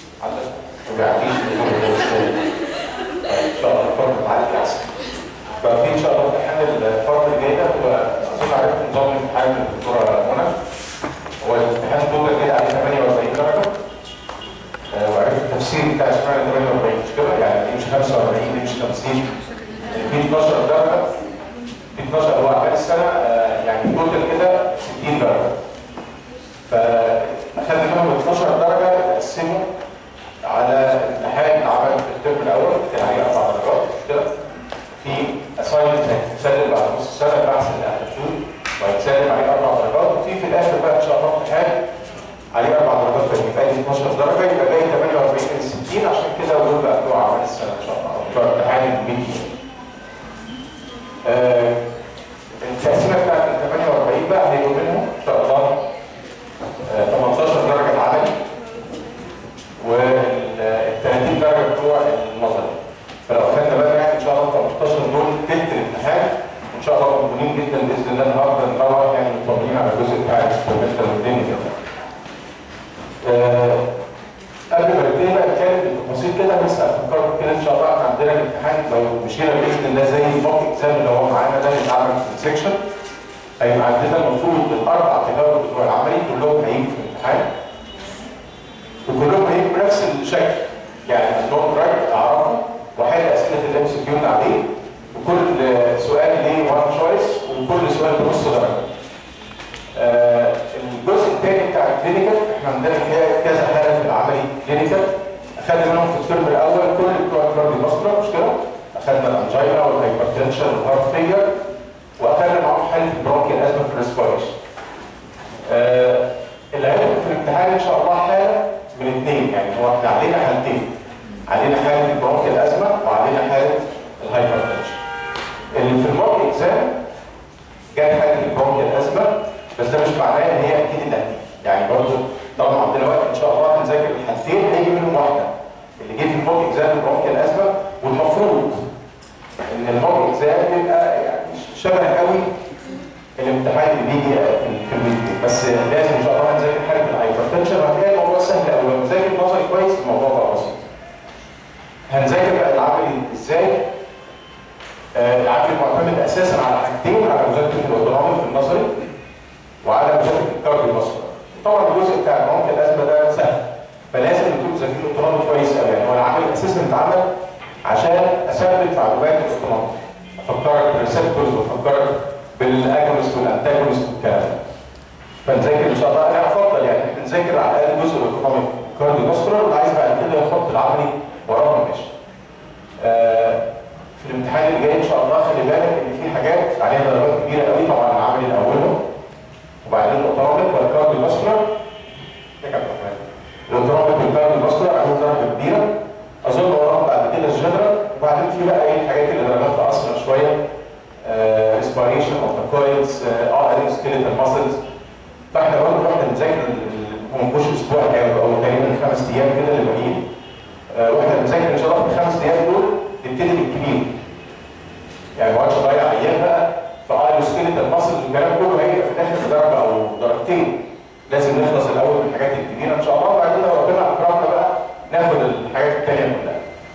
عندك ما بيعديش ان شاء الله الفرد تعدي احسن ففي ان شاء الله امتحان الفرد الجاي ده هو اظن عرفت نظام الامتحان من الدكتوره منى هو الامتحان توتال كده عليه 48 درجه آه، وعرفت التفسير بتاع اشمعنى 48 مش كده يعني دي مش 45 دي مش 50 في 12 درجه في 12 هو اعمال السنه آه، يعني توتال كده 60 درجه فاخدنا منهم 12 درجه تقسموا على امتحان عمل في الترم الاول كان عليه اربع درجات مش كده في اساينمنت هيتسلم بعد نص سنه بحث اللي هتشوف وهيتسلم عليه اربع درجات وفي في الاخر بقى ان شاء الله امتحان عليه اربع درجات تاني يبقى لي 12 درجه يبقى باقي 48 من 60 عشان كده دول بقى بتوع اعمال السنه ان شاء الله او بتوع امتحان الميد آه التقسيمه بتاعت ال 48 بقى هيبقوا منهم ان شاء الله آه 18 درجه عملي وال 30 درجه بتوع النظري فلو اخدنا بقى يعني ان شاء الله 18 دول تلت الامتحان وان شاء الله مقبولين جدا باذن الله النهارده نروح يعني مطمئنين على الجزء بتاع الاكسبيرمنتال والدنيا كده. آه، قبل ما نبتدي بقى نتكلم بالتفاصيل كده بس افكركم كده ان شاء الله احنا عندنا الامتحان لو مشينا باذن الله زي الموك اكزام اللي هو معانا ده اللي اتعمل في السكشن هيبقى عندنا المفروض الاربع تجارب بتوع العملي كلهم هيجوا في الامتحان وكلهم هيجوا بنفس الشكل يعني عندهم رايت اعرفه وحل اسئله الام سي كيو اللي عليه وكل سؤال ليه وان تشويس وكل سؤال بنص درجه. آه الجزء الثاني بتاع الكلينيكال احنا عندنا كده كذا حاله في العملي كلينيكال اخذنا منهم في الترم الاول كل بتوع الكارديو ماسكولار مش كده؟ اخذنا الانجينا والهايبرتنشن والهارت فيلر واخذنا معاهم حاله البرونكيال ازمه في الريسبيريشن. آه اللي هيدخل في الامتحان ان شاء الله حاله من اثنين يعني هو احنا علينا حالتين علينا حاله البرونكيال ازمه وعلينا حاله الهايبرتنشن. اللي في الموك اكزام جت حاله البرونكيال ازمه بس ده مش معناه ان هي اكيد اللي هتيجي يعني برضه طالما عندنا وقت ان شاء الله هنذاكر الحالتين هيجي منهم واحده اللي جه في الموك اكزام البرونكيال ازمه والمفروض ان الموك اكزام يبقى يعني شبه قوي الامتحان اللي بيجي في في الميديا بس لازم ان شاء الله هنذاكر حاله الهايبرتنشن وهتلاقي الموضوع سهل قوي لو مذاكر نظري كويس الموضوع بقى بسيط هنذاكر بقى العملي ازاي آه، العقل معتمد اساسا على حاجتين على مذاكره الاوتونومي في النظري وعلى مذاكره الكارديو ماسكولار طبعا الجزء بتاع المعمق الازمه ده سهل فلازم نكون ذاكرين الاوتونومي كويس قوي يعني هو العمل اساسا اتعمل عشان اثبت معلومات الاوتونومي افكرك بالريسبتورز وافكرك بالاجونست والانتاجونست والكلام ده فنذاكر ان شاء الله انا افضل يعني احنا نذاكر على الاقل جزء الاوتونومي كارديو ماسكولار واللي عايز بعد كده يحط العملي وراهم ماشي آه في الامتحان اللي جاي ان شاء الله خلي بالك ان في حاجات عليها درجات كبيره قوي طبعا العملي الاولهم وبعدين الاوتونوميك والكارديو ماسكولار ده كان تمام الاوتونوميك والكارديو ماسكولار عليهم درجه كبيره اظن وراهم بعد كده الجنرال وبعدين في بقى ايه الحاجات اللي درجاتها اصغر شويه ريسبيريشن اوف ذا كويلز اه سكيلتال ماسلز فاحنا برضه رحنا نذاكر هو مش اسبوع كامل او تقريبا خمس ايام كده اللي باقيين آه، واحنا بنذاكر ان شاء الله في الخمس ايام دول نبتدي بالكبير يعني ما اقعدش اضيع ايام بقى في ايرو سكيلتال ماسلز والكلام كله هيبقى في الاخر درجه او درجتين لازم نخلص الاول من الحاجات الكبيره ان شاء الله وبعدين لو ربنا اكرمنا بقى ناخد الحاجات الثانيه كلها.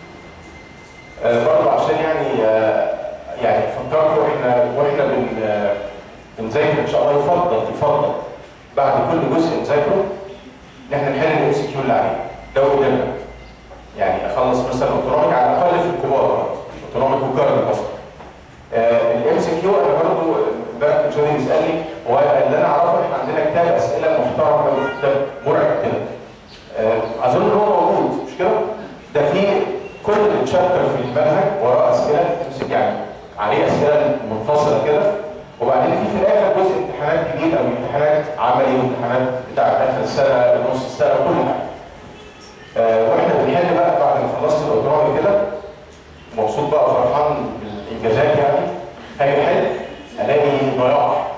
آه، برضه عشان يعني آه، يعني فكركم احنا واحنا بن آه، بنذاكر ان شاء الله يفضل يفضل بعد كل جزء نذاكره ان احنا نحل الام سي كيو اللي عليه لو قدرنا يعني اخلص مثلا اوتونوميك على الاقل في الكبار اوتونوميك وكارد مثلا الام سي كيو انا برضه امبارح كان جوني بيسالني هو اللي انا اعرفه احنا عندنا كتاب اسئله محترم قوي كتاب مرعب كده آه، اظن ان هو موجود مش كده؟ ده فيه كل تشابتر في المنهج وراه اسئله تمسك يعني عليه اسئله منفصله كده وبعدين في في الاخر جزء امتحانات جديد او امتحانات عملي وامتحانات بتاع اخر السنه نص السنه كل حاجه. آه، واحنا بنحل بقى بعد ما خلصت الاوتونومي كده مبسوط بقى فرحان بالانجازات يعني هاجي احل الاقي ضياع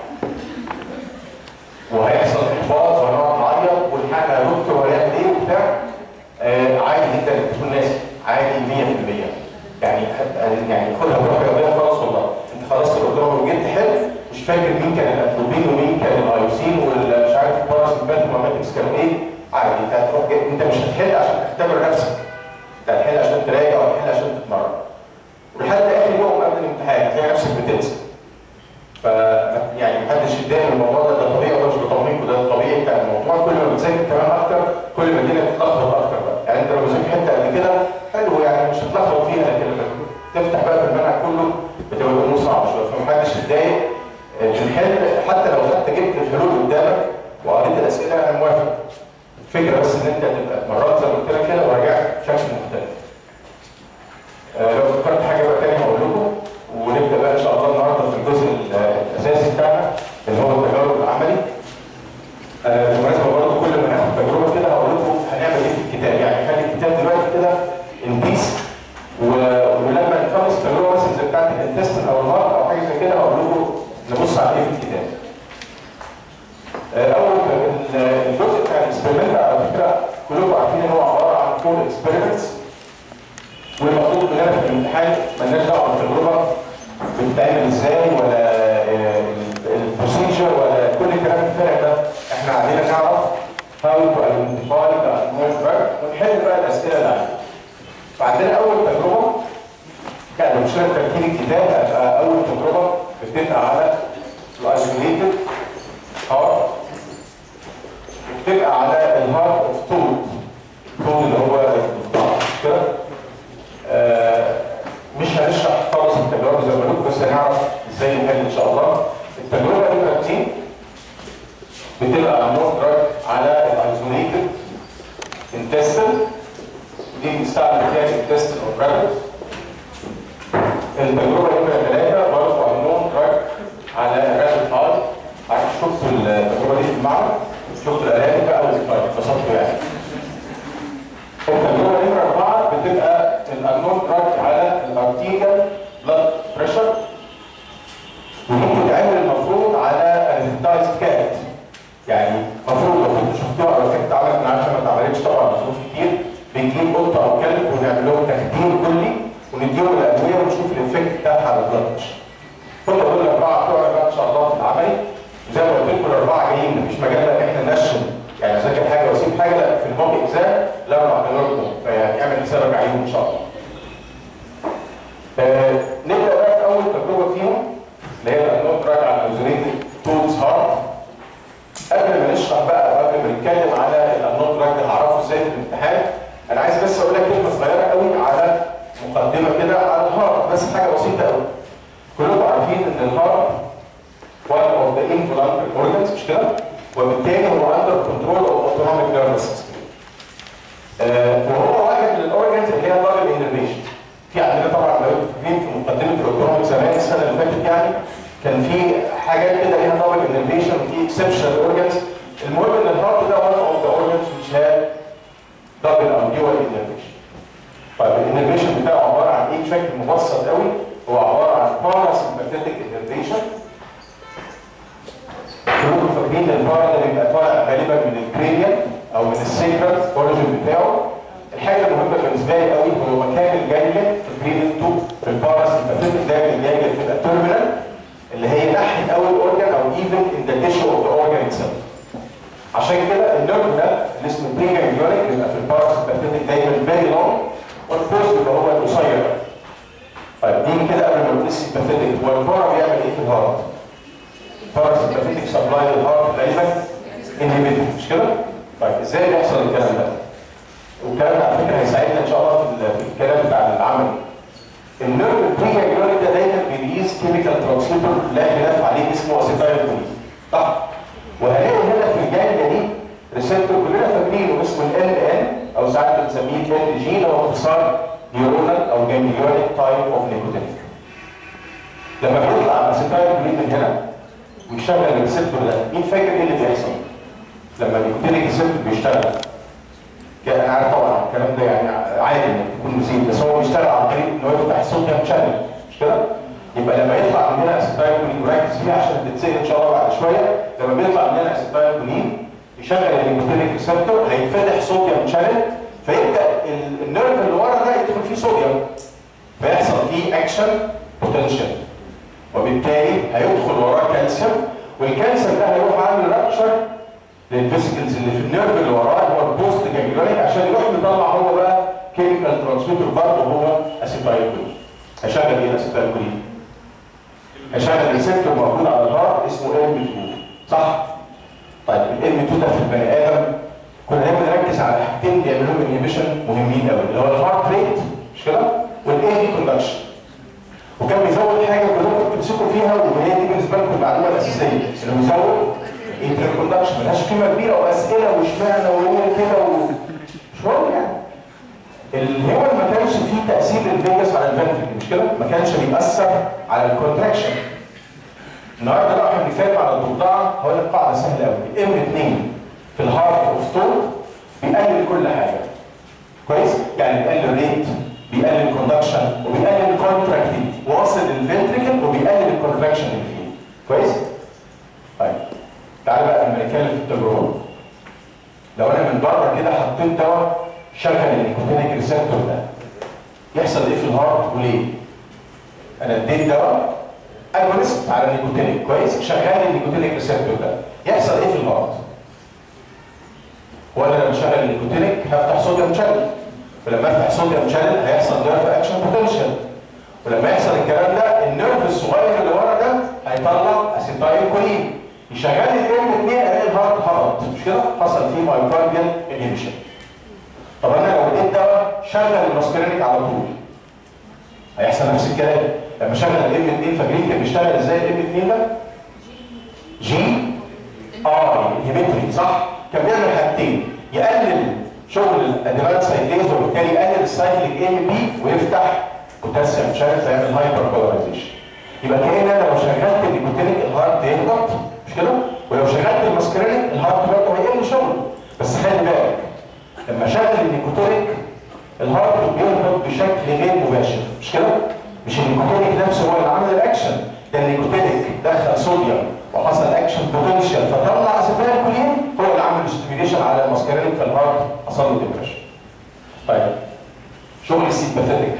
وهيحصل احباط وهنقعد نعيط والحاجه يا دكتور وهنعمل ايه وبتاع آه عادي جدا تكون ناسي عادي 100% يعني يعني خدها بروح رياضيه خلاص والله انت خلصت الاوتونومي وجيت تحل مش فاكر مين كان الاتروبين ومين كان الايوسين والمش عارف الباراسمباتوماتكس كانوا ايه عادي انت هتروح جاي انت مش هتحل عشان تختبر نفسك انت هتحل عشان تراجع ولا هتحل عشان تتمرن ولحد اخر يوم قبل الامتحان هتلاقي نفسك بتنسى ف يعني محدش يتضايق من الموضوع ده ده طبيعي وده مش بطمنكم ده الطبيعي بتاع الموضوع كل ما بتذاكر كمان اكتر كل ما الدنيا بتتلخبط اكتر بقى يعني انت لو ذاكرت حته قبل كده حلو يعني مش هتلخبط فيها لكن لما تفتح بقى في المنهج كله بتبقى الامور صعبه شويه فمحدش يتضايق بنحل حتى لو حتى جبت الحلول قدامك وقريت الاسئله انا موافق الفكره بس ان انت تبقى اتمرنت زي ما قلت لك كده وراجعت بشكل مختلف. آه لو فكرت حاجه بقى تاني هقول لكم ونبدا بقى ان شاء الله النهارده في الجزء الاساسي بتاعنا اللي هو التجارب العملي. آه بالمناسبه برضه كل ما ناخد تجربه كده هقول لكم هنعمل ايه في الكتاب يعني خلي الكتاب دلوقتي كده ان بيس ولما نخلص التجربه مثلا زي بتاعت الانتستن او الهارت او حاجه زي كده هقول لكم نبص على ايه في الكتاب. اول الجزء بتاع الاكسبيرمنت على فكره كلكم عارفين ان هو عباره عن فور اكسبيرمنتس والمطلوب مننا في الامتحان مالناش دعوه بالتجربه بتتعمل ازاي ولا البروسيجر ولا كل الكلام الفارغ ده احنا علينا نعرف هاو تو ايدنتيفاي ذا مويستر ونحل بقى الاسئله اللي علينا. فعندنا اول تجربه كان مش ترتيب الكتاب هتبقى اول تجربه بتبقى على الايزوليتد هارت وبتبقى على الهارت اوف تود تود اللي هو الضفدع مش كده؟ آه مش هنشرح خالص التجربه زي ما قلت بس هنعرف ازاي نحل ان شاء الله التجربه دي دي بتبقى نوت دراج على الايزوليتد انتستين دي بنستعمل فيها الانتستين اوف رابت التجربه نمره ثلاثه برضه النون دراج على الرابت هارت عارف شفتوا التجربه دي في المعرض شفتوا الالات بقى واتبسطتوا يعني التجربه نمره اربعه بتبقى الانون دراج على الارتيجال بلاد بريشر ودي بتتعمل المفروض على انستايزد كات يعني المفروض لو كنتوا شفتوها او كانت اتعملت انا عارف ما اتعملتش طبعا ظروف كتير بنجيب قطه او كلب ونعمل لهم تخدير كلي ونديهم الادويه ونشوف الافكت بتاعها على البلاد بريشر كل دول الاربعه بتوعنا بقى ان شاء الله في العملي زي ما قلت لكم الاربعه جايين مفيش مجال ان احنا ننشن يعني اذاكر حاجه واسيب حاجه لا في الهوم اكزام الاربع تجارب فيعني اعمل حسابك عليهم ان شاء الله. آه نبدا بقى في اول تجربه فيهم اللي هي الانون دراج على الاوزوليتد تولز هارت قبل ما نشرح بقى وقبل ما نتكلم على الانون دراج ده هعرفه ازاي في الامتحان انا عايز بس اقول لك كلمه صغيره قوي على مقدمه كده على الهارت بس حاجه بسيطه قوي. كلكم عارفين ان الهارت one of the involuntary organs مش كده؟ وبالتالي هو under control of autonomic nervous system. آه وهو واحد من الاورجنز اللي هي double innervation. في عندنا طبعا لو انتم فاكرين في مقدمه الاوتونوميك زمان السنه اللي فاتت يعني كان في حاجات كده ليها double innervation وفي exceptional organs. المهم ان الهارت ده one of the organs which have double or dual innervation. طيب الانرفيشن بتاعه عباره عن ايه بشكل مبسط قوي؟ هو عباره عن parasympathetic innervation كلكم فاكرين ان البارا ده بيبقى طالع غالبا من الكرينيال او من السيكرال اوريجن بتاعه الحاجه المهمه بالنسبه لي قوي هو مكان الجانجليا في البريدن 2 في الباراسيمباثيك دايما الجانجليا بتبقى تيرمينال اللي هي ناحيه اول اورجان او ايفن ان ذا تيشو اوف ذا اورجان اتسيلف عشان كده النيرف ده اللي اسمه بريجانجليونيك بيبقى في الباراسيمباثيك دايما فيري لونج والبوست بيبقى هو القصير طيب دي كده قبل ما نقول السيمباثيك هو البارا بيعمل ايه في الهارت؟ parasympathetic supply للهارت غالبا inhibited مش كده؟ طيب ازاي بيحصل الكلام ده؟ والكلام ده على فكره هيساعدنا ان شاء الله في, في الكلام بتاع العمل. النيرف البريجانجلونيك ده دايما بيريز كيميكال ترانسميتر لا خلاف عليه اسمه اسيتايل صح؟ وهنلاقي هنا في الجانجا دي ريسبتور كلنا فاكرينه اسمه ال ان او ساعات بنسميه ال جي اللي هو اختصار نيورونال او جانجليونيك تايب اوف نيكوتينيك. لما بيطلع اسيتايل من هنا ويشغل الريسبتور ده مين فاكر ايه اللي بيحصل لما النيكوتينيك ريسبتور بيشتغل انا عارف طبعا الكلام ده يعني عادي انك تكون نسيت بس هو بيشتغل عن طريق ان هو يفتح الصوديوم شانل مش كده؟ يبقى لما يطلع من هنا اسيتايلكولين وركز فيها عشان تتسال ان شاء الله بعد شويه لما بيطلع من هنا اسيتايلكولين يشغل النيكوتينيك ريسبتور هيتفتح صوديوم شانل فيبدا النيرف اللي ورا ده يدخل فيه صوديوم فيحصل فيه اكشن بوتنشال وبالتالي هيدخل وراه كالسيوم والكالسيوم ده هيروح عامل رابشر للفيسيكلز اللي في النيرف اللي وراه هو البوست جانجلونيك عشان يروح يطلع هو بقى كيميكال ترانسميتر برضه هو اسيتايل كولين هيشغل ايه الاسيتايل كولين؟ هيشغل ريسبتور موجود على الهارت اسمه ام 2 صح؟ طيب الام 2 ده في البني ادم كنا دايما نركز على حاجتين بيعملوا لهم انهبيشن مهمين قوي اللي هو الهارت ريت مش كده؟ والاي دي كوندكشن وكان بيزود حاجه كلكم بتمسكوا فيها وهي دي بالنسبه لكم المعلومه الاساسيه انه بيزود انتر كوندكشن ملهاش قيمه كبيره واسئله واشمعنى وهو كده و... مش مهم يعني الهيومن ما كانش فيه تاثير الفيجاس على الفنتريكل مش كده؟ ما كانش بيأثر على الكونتراكشن النهارده بقى احنا بنتكلم على الضفدعه هقول لك قاعده سهله قوي الام 2 في الهارت اوف ستون بيقلل كل حاجه كويس؟ يعني بيقلل ريت بيقلل كوندكشن وبيقلل كونتراكتيفيتي واصل للفنتريكل وبيقلل الكونتراكشن اللي فيه كويس؟ طيب تعالى بقى لما نتكلم في التجربه لو انا من بره كده حطيت دواء شغل النيكوتينيك ريسبتور ده يحصل ايه في الهارت وليه؟ انا اديت دواء اجونست على النيكوتينيك كويس شغال النيكوتينيك ريسبتور ده يحصل ايه في الهارت؟ وانا لما اشغل النيكوتينيك هفتح صوديوم شانل ولما افتح صوديوم شانل هيحصل نيرف اكشن بوتنشال ولما يحصل الكلام ده النيرف الصغير اللي ورا ده هيطلع اسيتايل كولين يشغل الام 2 الاقي الهارت هبط مش كده؟ حصل فيه مايوكارديال انهبيشن طب انا لو اديت دواء شغل الماسكرينيك على طول هيحصل نفس الكلام لما شغل الام 2 فاكرين كان بيشتغل ازاي الام 2 ده؟ جي ار انهبيتوري صح؟ كان بيعمل حاجتين يقلل شغل الادرينال سايكليز وبالتالي يقلل السايكليك ام بي ويفتح بوتاسيوم شانل فيعمل هايبر بولاريزيشن يبقى كأن انا لو شغلت النيكوتينيك الهارت يهبط مش كده؟ ولو شغلت الماسكرينيك الهارت برضه هيقل شغله بس خلي بالك لما شغل النيكوتينيك الهارت بيهبط بشكل غير مباشر مش كده؟ مش النيكوتينيك نفسه هو اللي عمل الاكشن ده النيكوتينيك دخل صوديوم وحصل اكشن بوتنشال فطلع اسيتيل كولين هو اللي عمل ستيميليشن على الماسكرينيك فالهارت حصل له ديبريشن. طيب شغل السيمباثيك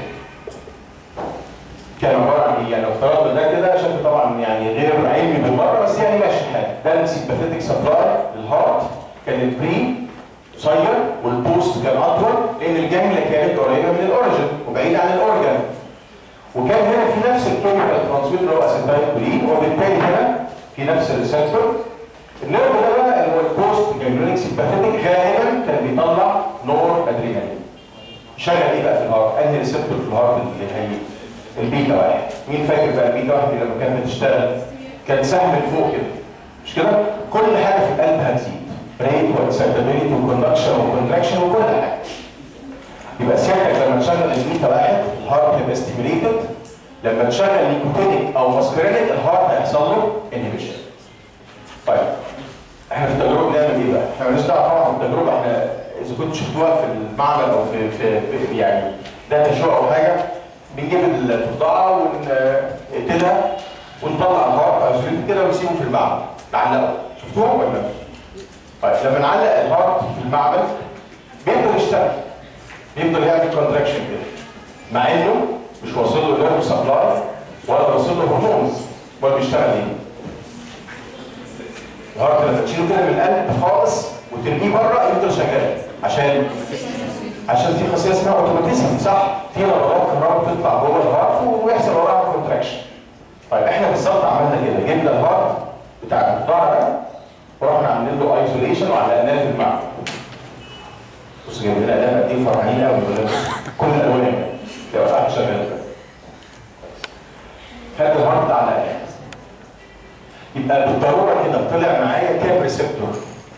كان عباره عن ايه؟ يعني لو افترضنا ده كده شكل طبعا يعني غير علمي بالمره بس يعني ماشي الحال ده السيمباثيك سبلاي للهارت كان البري قصير والبوست كان اطول لان الجمله كانت قريبه من الاوريجن وبعيده عن الاورجن وكان هنا في نفس الكيميكال ترانسميتر اللي هو اسيتايل كولين وبالتالي هنا في نفس الريسبتور النيرف ده بقى اللي هو البوست جانجلونيك سيمباثيك غالبا كان بيطلع نور ادرينالين شغل ايه بقى في الهارت؟ انهي ريسبتور في الهارت اللي هي البيتا واحد مين فاكر بقى البيتا واحد لما كانت بتشتغل كان سهم لفوق كده مش كده؟ كل حاجه في القلب هتزيد ريت واكسبتابيلتي وكوندكشن وكونتراكشن وكل حاجه يبقى سيادتك لما تشغل البيتا واحد الهارت هيبقى ستيميليتد لما تشغل نيكوتينيك او ماسكرينيك الهارت هيحصل له انهبيشن طيب احنا في التجربه بنعمل ايه بقى؟ احنا مالناش دعوه طبعا بالتجربه احنا اذا كنتوا شفتوها في المعمل او في في, في يعني داتا شو او حاجه بنجيب الضفدعه ونقتلها ونطلع الهارت او شريط كده ونسيبه في المعمل نعلقه شفتوها ولا لا؟ طيب لما نعلق الهارت في المعمل بيفضل يشتغل بيفضل يعمل كونتراكشن كده مع انه مش واصل له نيرف سبلاي ولا واصل له هرمونز ولا بيشتغل ايه؟ الهارت لما تشيله كده من القلب خالص وترميه بره يفضل شغال عشان عشان في خاصيه اسمها اوتوماتيزم صح؟ في نبضات كهرباء بتطلع جوه الهارت ويحصل وراها كونتراكشن. طيب احنا بالظبط عملنا كده جبنا الهارت بتاع الضفدع ده ورحنا عاملين له ايزوليشن وعلقناه في المعمل. بص جايب لنا اداه قد ايه فرحانين قوي كل الالوان لو صح شغال ده. خد الهارت علقناه. يبقى بالضروره كده طلع معايا كام ريسبتور؟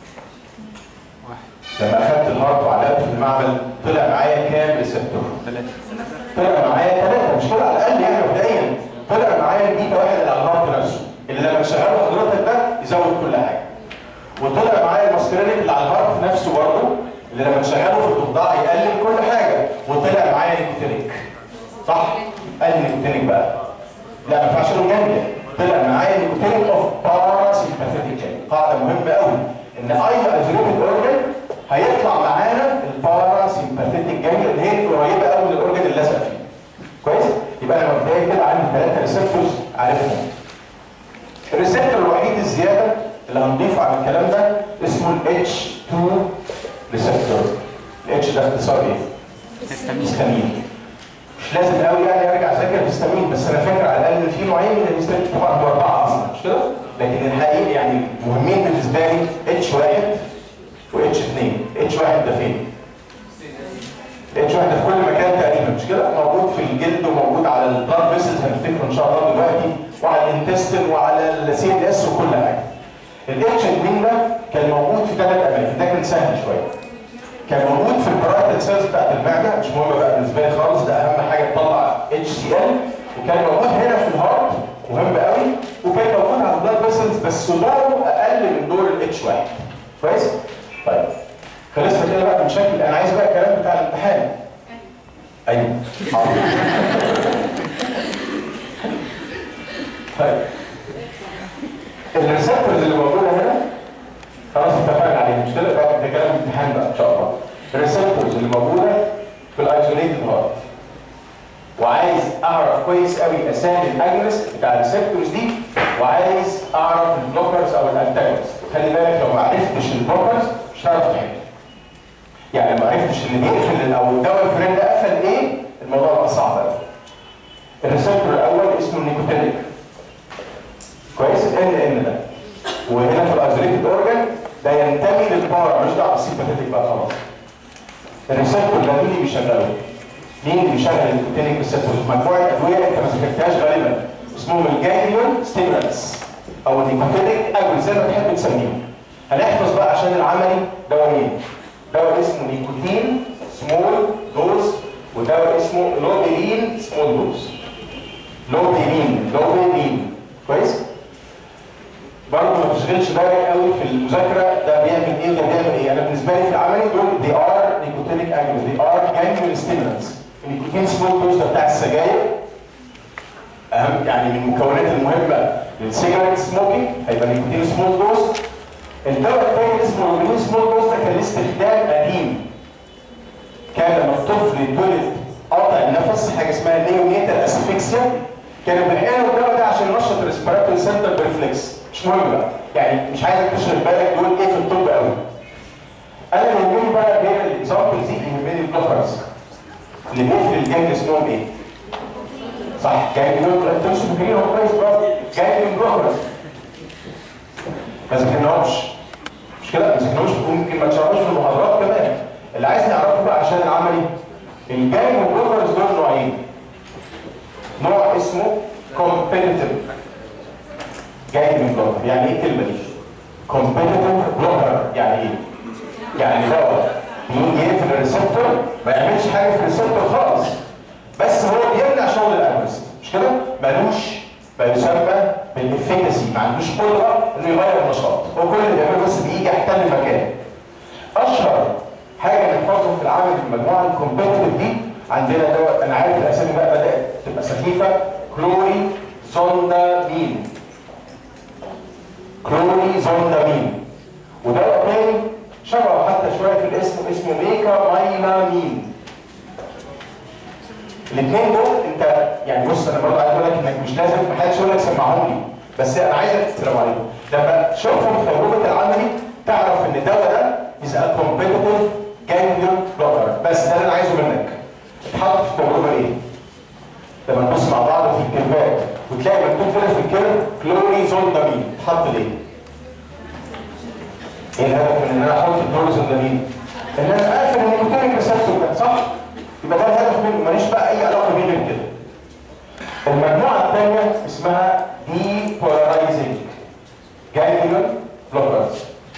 لما اخدت الهارت وعلقته في المعمل طلع معايا كام ريسبتور؟ ثلاثة طلع معايا ثلاثة مش كده على الأقل يعني مبدئيا طلع معايا البيتا واحد اللي على الهارت نفسه اللي لما تشغله حضرتك ده يزود كل حاجة وطلع معايا الماسكرينيك اللي على الهارت نفسه برضه اللي لما تشغله في الضفدع يقلل كل حاجة وطلع معايا نيكوتينيك صح؟ قال نيكوتينيك بقى لا ما ينفعش له جانجليا طلع معايا نيكوتينيك اوف باراسيمباثيك جانجليا قاعدة مهمة قوي ان اي ايزوليتد اورجن هيطلع معانا الباراسيمباثيك جانجليا اللي هي قريبه قوي من الاورجن اللي لازق فيه. كويس؟ يبقى انا مبدئيا كده عندي ثلاثه ريسبتورز عارفهم. الريسبتور الوحيد الزياده اللي هنضيفه على الكلام ده اسمه ال H2 ريسبتور ال H ده اختصار ايه؟ هيستامين مش لازم قوي يعني ارجع اذاكر الهيستامين بس انا فاكر على الاقل ان في نوعين من الهيستامين طبعا هو اربعه اصلا مش كده؟ لكن الحقيقه يعني مهمين بالنسبه لي اتش واحد واتش اثنين اتش واحد ده فين؟ اتش واحد ده في كل مكان تقريبا مش كده؟ موجود في الجلد وموجود على البلاد فيسلز هنفتكره ان شاء الله دلوقتي وعلى الانتستين وعلى السي ان اس وكل حاجه. الاتش 2 ده كان موجود في ثلاث اماكن ده كان سهل شويه. كان موجود في البرايتال سيلز بتاعت المعده مش مهم بقى بالنسبه لي خالص ده اهم حاجه تطلع اتش سي ال وكان موجود هنا في الهارت مهم قوي وكان موجود على البلاد فيسلز بس دوره اقل من دور الاتش واحد كويس؟ طيب خلصنا كده بقى من شكل انا عايز بقى الكلام بتاع الامتحان ايوه حاضر طيب الريسبتورز اللي موجوده هنا خلاص اتفقنا عليها مش كده بقى ده كلام امتحان بقى ان شاء الله الريسبتورز اللي موجوده في الايزوليتد هارت وعايز اعرف كويس قوي اسامي الاجنس بتاع الريسبتورز دي وعايز اعرف البلوكرز او الانتاجونست خلي بالك لو ما عرفتش البلوكرز مش هتعرف تحل يعني لو ما عرفتش اللي بيقفل او الدواء الفلاني ده قفل ايه الموضوع بقى صعب قوي الريسبتور الاول اسمه النيكوتينيك كويس ان ان ده وهنا في الايزوليتد اورجان ده ينتمي للبارا مش دعوه بالسيمباثيك بقى خلاص الريسبتور ده مين اللي بيشغله؟ مين اللي بيشغل النيكوتينيك ريسبتور؟ مجموعه ادويه انت ما ذاكرتهاش غالبا اسمهم الجانجليون ستيمولانس او النيكوتينيك اجول زي ما تحب تسميهم هنحفظ بقى عشان العملي دوايين دواء اسمه نيكوتين سمول دوز ودواء اسمه لوبيرين سمول دوز لوبيرين لوبيرين كويس برضه ما تشغلش بالك قوي في المذاكره ده بيعمل ايه وده بيعمل ايه انا بالنسبه لي في العملي دول دي ار نيكوتينيك اجولز دي ار جانجليون ستيمولانس النيكوتين سمول دوز ده بتاع السجاير اهم يعني من المكونات المهمه للسيجاريت سموكينج هيبقى نيكوتين سمول دوز الدواء الثاني اسمه روبينين سمول دوز ده كان ليه استخدام قديم كان لما الطفل يتولد قاطع النفس حاجه اسمها نيونيتال اسفكسيا كانوا بيحقنوا الدواء ده عشان ينشط الريسبيراتوري سنتر بريفلكس مش مهم بقى يعني مش عايزك تشغل بالك دول ايه في الطب قوي انا يهمني بقى بين الاكزامبلز دي يهمني البلوكرز اللي بيقفل الجنج اسمهم ايه؟ صح جانجليون انتوا مش فاكرين هو كويس برضه جانجليون بلوكرز ما ذاكرناهمش مش كده ما ذاكرناهمش ممكن ما تشرحوش في المحاضرات كمان اللي عايز نعرفه بقى عشان العملي الجانجليون بلوكرز دول نوعين نوع اسمه competitive جانجليون بلوكر يعني ايه الكلمه دي؟ competitive بلوكر يعني ايه؟ يعني دواء يجي يقفل الريسبتور ما يعملش حاجه في الريسبتور خالص بس هو بيمنع شغل الاناليست مش كده؟ ملوش ما يسمى بالافكاسي ما عندوش قدره انه يغير النشاط هو كل اللي بيعمله بس بيجي يحتل مكان اشهر حاجه نحفظها في العمل في المجموعه الكومبيتيتيف دي عندنا دواء انا عارف الاسامي بقى بدات تبقى سخيفه كلوري زوندامين كلوري زوندامين ودواء تاني شبهه حتى شويه في الاسم اسمه ميكا مايلامين الاثنين دول انت يعني بص انا برضه عايز اقول لك انك مش لازم محدش يقول لك سمعهم لي بس انا عايزك السلام عليكم لما تشوفهم في تجربه العملي تعرف ان الدواء ده از ا كومبيتيتيف جانجليون بلوكر بس ده اللي انا عايزه منك اتحط في التجربه ايه؟ لما نبص مع بعض في الكيرفات وتلاقي مكتوب كده في الكيرف كلوريزوندامين اتحط ليه؟ ايه الهدف من ان انا احط الكلوريزوندامين؟ ان انا اقفل النيكوتينيك ريسبتور ده صح؟ يبقى ده الهدف منه ماليش بقى اي علاقه بيه غير كده. المجموعه الثانيه اسمها دي بولارايزنج جانجليون بلوكرز.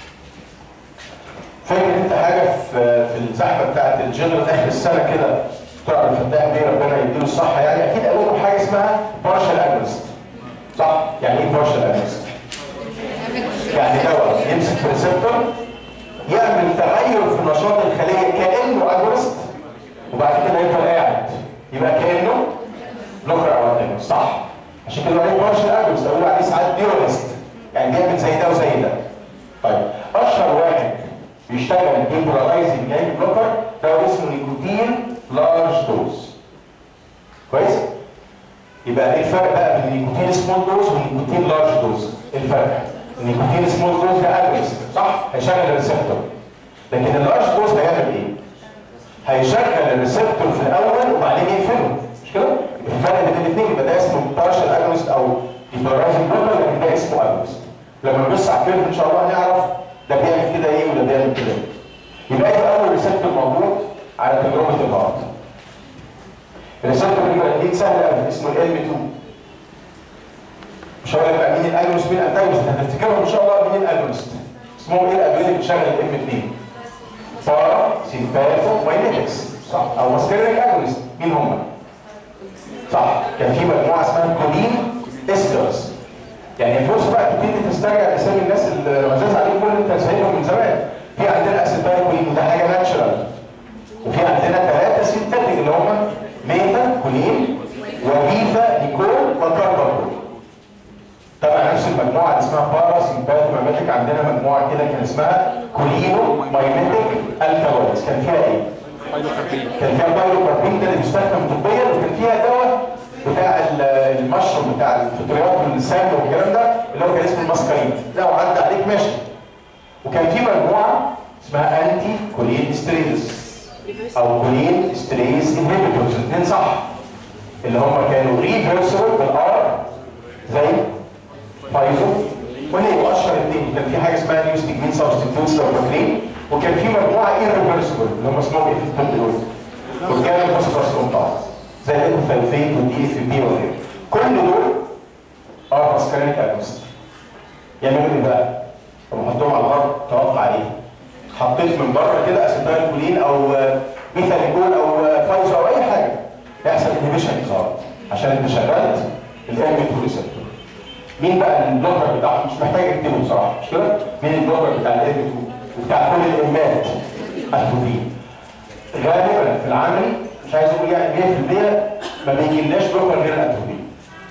فاكر انت حاجه في في الزحمه بتاعت الجنرال اخر السنه كده بتوع الفتاح دي ربنا يديله الصحه يعني اكيد قالوا لكم حاجه اسمها بارشال اجنست. صح؟ يعني ايه بارشال اجنست؟ يعني دواء يمسك في ريسبتور يعمل تغير في نشاط الخليه كانه اجنست وبعد كده يفضل قاعد يبقى كانه بلوكر او انتاجونست صح عشان كده عليه بارشل اجنست اقول عليه ساعات ديورالست يعني بيعمل زي ده وزي ده طيب اشهر واحد بيشتغل ديبولارايزنج يعني بلوكر ده اسمه نيكوتين لارج دوز كويس يبقى ايه الفرق بقى بين النيكوتين سمول دوز والنيكوتين لارج دوز ايه الفرق النيكوتين سمول دوز ده اجونست صح هيشغل الريسبتور لكن اللارج دوز هيعمل ايه هيشغل الريسبتور في الاول وبعدين يقفله مش كده الفرق بين الاثنين يبقى ده اسمه بارشال اجونست او ديبولارايزنج بلوكر لكن ده اسمه اجونست لما نبص على الكيرف ان شاء الله هنعرف ده بيعمل كده ايه وده بيعمل كده ايه يبقى ده اول ريسبتور موجود على تجربه الهارت الريسبتور بيبقى اكيد سهل قوي اسمه ال 2 مش هقول لك بقى مين الاجونست مين الانتاجونست هتفتكرهم ان شاء الله مين الاجونست اسمهم ايه الادويه اللي بتشغل الام 2 بارا سيمباثو ماينيتكس صح او ماسكرينيك اجونست مين هم؟ صح كان في مجموعه اسمها كولين استرز يعني فرصه بقى تبتدي تسترجع اسامي الناس اللي رزاز عليهم كل انت سايبهم من زمان في عندنا اسيتايل كولين وده حاجه ناتشرال وفي عندنا ثلاثه سينثيتيك اللي هم ميثا كولين وبيتا نيكول وكارباكول طبعا نفس المجموعه اللي اسمها بارا سيمباثوميماتيك عندنا مجموعه كده كان اسمها كولينو مايميتيك الكالويدز كان فيها ايه؟ كان فيها بايلوكاربين ده اللي بيستخدم طبيا وكان فيها دواء بتاع ال- المشروم بتاع الفطريات والسام والكلام ده اللي هو كان اسمه الماسكارين لو عدى عليك ماشي وكان في مجموعه اسمها انتي كولين ستريز او كولين ستريز انهبيتورز الاثنين صح اللي هم كانوا ريفرسبل بالار زي فايزو وهي اشهر اثنين كان في حاجه اسمها نيوستيجمين سبستيتيوتس لو فاكرين وكان في مجموعه ايرفرسبل اللي هم اسمهم ايه في الطب دول وكان فوسفورس كومباوند زي الاوفالفيت والدي اف بي وغيره كل دول اه ماسكارينيك اجونست يعملوا ايه بقى؟ لما احطهم على الغرب توقع ايه؟ حطيت من بره كده اسيتايل كولين او ميثانيكول او فايزو او اي حاجه يحصل انهبيشن ظهر عشان انت شغلت الام 2 ريسبتور مين بقى البلوكر بتاعهم مش محتاج اكتبه بصراحه مش كده؟ مين البلوكر بتاع الام 2 وبتاع كل الامات البروتين غالبا في العملي مش عايز اقول يعني 100% ما بيجيلناش بلوكر غير الاتروبين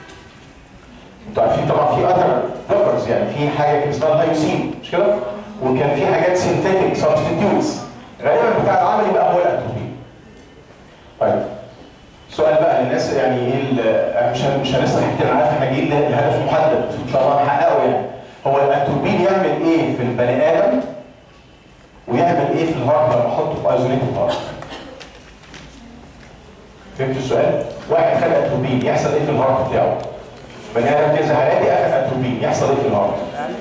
انتوا عارفين طبعا في اذر بلوكرز يعني في حاجه كان اسمها الهيوسين مش كده؟ وكان في حاجات سينثيتك سبستيتيوتس غالبا بتاع العملي بقى هو الاتروبين طيب سؤال بقى للناس يعني ايه ال- مش هن- مش هنسرح كتير انا عارف احنا جايين ل- لهدف محدد ان شاء الله نحققه يعني هو الاتروبين يعمل ايه في البني ادم ويعمل ايه في الهارت لما احطه في ايزوليتد هارت فهمت السؤال؟ واحد خد اتروبين يحصل ايه في الهارت بتاعه؟ بني ادم كده زهقان اخد اتروبين يحصل ايه في الهارت؟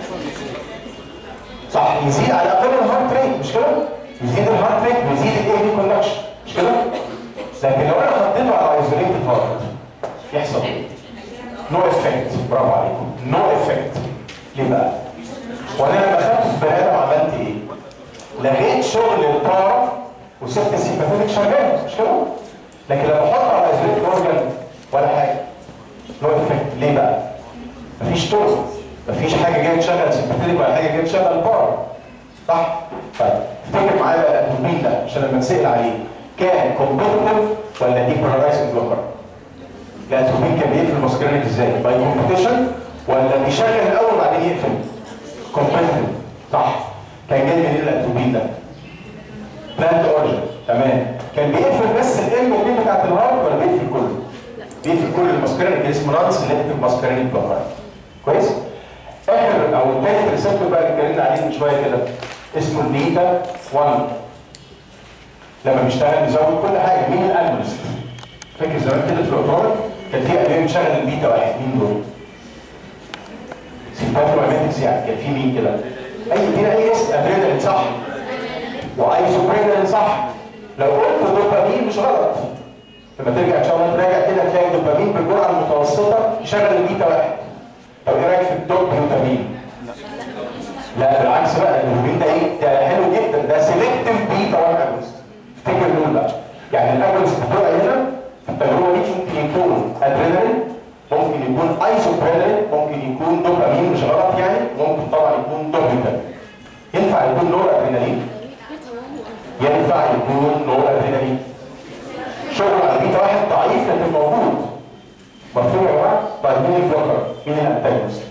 صح يزيد على الاقل الهارت ريت مش كده؟ يزيد الهارت ريت ويزيد الاي بي كوندكشن مش كده؟ لكن لو انا حطيته على ايزوليتد هارت يحصل ايه؟ نو افكت برافو عليكم نو افكت ليه بقى؟ وانا لما خدته في بني ادم عملت ايه؟ لغيت شغل البارا وسبت السيمباثيك شغال مش كده؟ لكن لما احطه على ايزوليتد اورجان ولا حاجه نو افكت ليه بقى؟ مفيش توز مفيش حاجه جايه تشغل سيمباثيك ولا حاجه جايه تشغل بارا صح؟ طيب افتكر معايا بقى الاتروبين ده عشان لما نسال عليه كان كومبيتيتيف ولا ديبولارايزنج بلوكر؟ الاتروبين كان بيقفل الماسكرينيك ازاي؟ باي كومبيتيشن ولا بيشغل الاول وبعدين يقفل؟ كومبيتيتيف صح كان جاي منين الاتروبين ده؟ بلانت اوريجن تمام كان بيقفل بس الام والبي بتاعت الهارت ولا بيقفل كله؟ بيقفل كل الماسكرينيك اللي اسمه نانس سيلكتيف ماسكرينيك بلوكر كويس؟ اخر او الثالث ريسبتور بقى اللي اتكلمنا عليه من شويه كده اسمه البيتا 1 لما بيشتغل بيزود كل حاجه مين الاناليست؟ فاكر زمان كده في الاوتومات كان في ادويه بتشغل البيتا واحد مين دول؟ سيمباثوميماتكس يعني كان في مين كده؟ اي ادينا اي اسم ادرينالين صح وايزوبرينالين صح لو قلت دوبامين مش غلط لما ترجع ان شاء الله تراجع كده تلاقي الدوبامين بالجرعه المتوسطه يشغل البيتا واحد طب ايه رايك في الدوبامين؟ لا بالعكس بقى الدوبامين ده ايه؟ ده حلو جدا ده سيلكتيف بيتا 1 اجونست افتكر دول بقى يعني الاجونست بتوعي هنا في التجربه دي ممكن يكون ادرينالين ممكن يكون ايزوبرينالين ممكن يكون دوبامين مش غلط يعني ممكن طبعا يكون دوبامين ينفع يكون نور ادرينالين ينفع يكون نور ادرينالين شغل على بيتا واحد ضعيف لكن موجود مفهوم يا جماعه؟ طيب مين البلوكر؟ مين الانتاجونست؟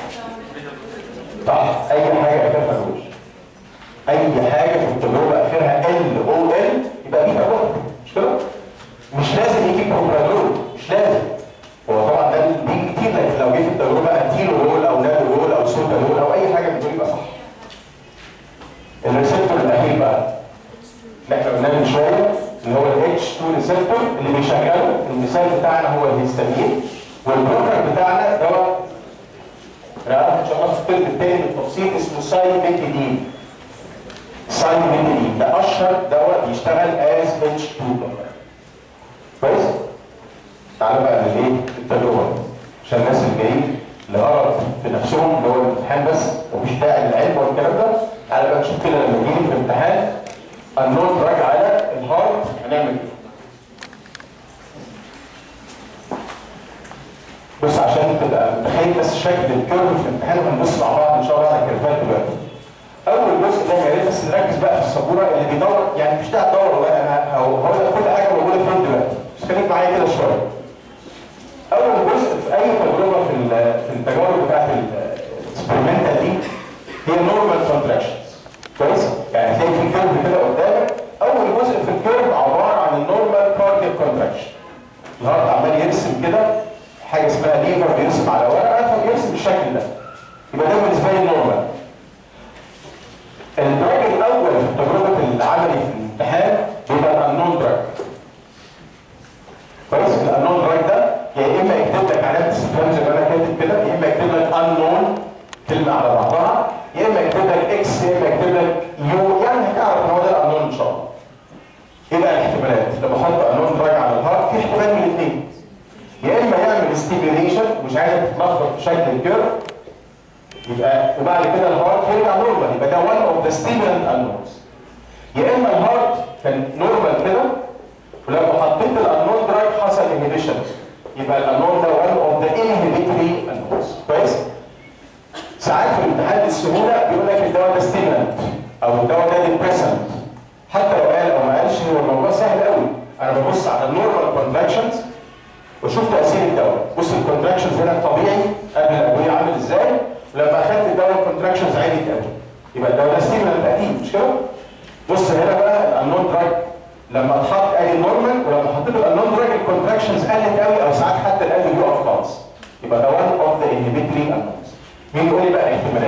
صح اي حاجه اخرها ملوش اي حاجه في التجربه اخرها ال او ال يبقى بيتا بلوكر مش كده؟ مش لازم يجي بروبرانول مش لازم هو طبعا ده بيجي كتير لكن لو جه في التجربه اتيلو رول او نادو رول او سوتا رول او اي اتش 2 ريسبتور اللي بيشغله المثال بتاعنا هو الهيستامين والبروكر بتاعنا دواء رأى ان شاء الله في الترم الثاني بالتفصيل اسمه سايميتيدين سايميتيدين ده اشهر دواء بيشتغل از اتش 2 بلوكر كويس؟ تعالوا بقى للايه؟ التجربه عشان الناس اللي جايين لغرض في نفسهم اللي هو الامتحان بس ومفيش داعي للعلم والكلام ده تعالى بقى نشوف كده لما نيجي في الامتحان النوت راجع على الهارت هنعمل ايه؟ بص عشان تبقى متخيل بس شكل الكيرف في الامتحان وهنبص مع بعض ان شاء الله على الكيرفات دلوقتي. اول جزء ده يا ريت بس نركز بقى في السبوره اللي بيدور يعني مش ده تدور والله انا هقول لك كل حاجه موجوده فين دلوقتي بس خليك معايا كده شويه. اول جزء في اي تجربه في في التجارب بتاعت الاكسبيرمنتال دي هي نورمال كونتراكشنز كويس؟ يعني هتلاقي في كيرف كده قدامك اول جزء في الكيرف عباره عن النورمال كاردياك كونتراكشن. الهارت عمال يرسم كده حاجه اسمها ليفر بيرسم على ورقه فبيرسم بالشكل ده. يبقى ده بالنسبه لي نورمال. الدرج الاول في التجربه العملي في الامتحان بيبقى الانون دراج. كويس الانون دراج ده يا اما يكتب لك علامه استفهام زي ما انا كاتب كده يا اما يكتب لك unknown كلمه على بعضها يا اما يكتب لك اكس يا اما يكتب لك يو يعني هتعرف ان هو ده الانون ان شاء الله. ايه بقى الاحتمالات؟ لما احط انون دراج على الهارت في احتمال من الاثنين. يا اما يعمل ستيميوليشن مش عايزك تتلخبط في شكل الكيرف يبقى وبعد كده الهارت يرجع نورمال يبقى ده one اوف ذا ستيمولانت انونز. يا اما الهارت كان نورمال كده ولما حطيت الانون دراج حصل انهبيشن يبقى الانون ده one اوف ذا انهبيتوري انونز كويس؟ ساعات في الامتحان بالسهوله بيقول لك الدواء ده ستيمولانت او الدواء ده ديبريسنت حتى لو قال او ما قالش هو الموضوع سهل قوي انا ببص على النورمال كونتراكشنز وشوف تاثير الدواء بص الكونتراكشنز هنا الطبيعي قبل الادويه عامل ازاي ولما اخدت الدواء الكونتراكشنز عالي قوي يبقى الدواء ده ستيمولانت اكيد مش كده؟ بص هنا بقى الانون دراج لما اتحط ادي النورمال ولما حطيت الانون دراج الكونتراكشنز قلت قوي او ساعات حتى القلب يقف خالص يبقى ده one اوف ذا انهبيتوري انونز مين يقول لي بقى الاحتمالات؟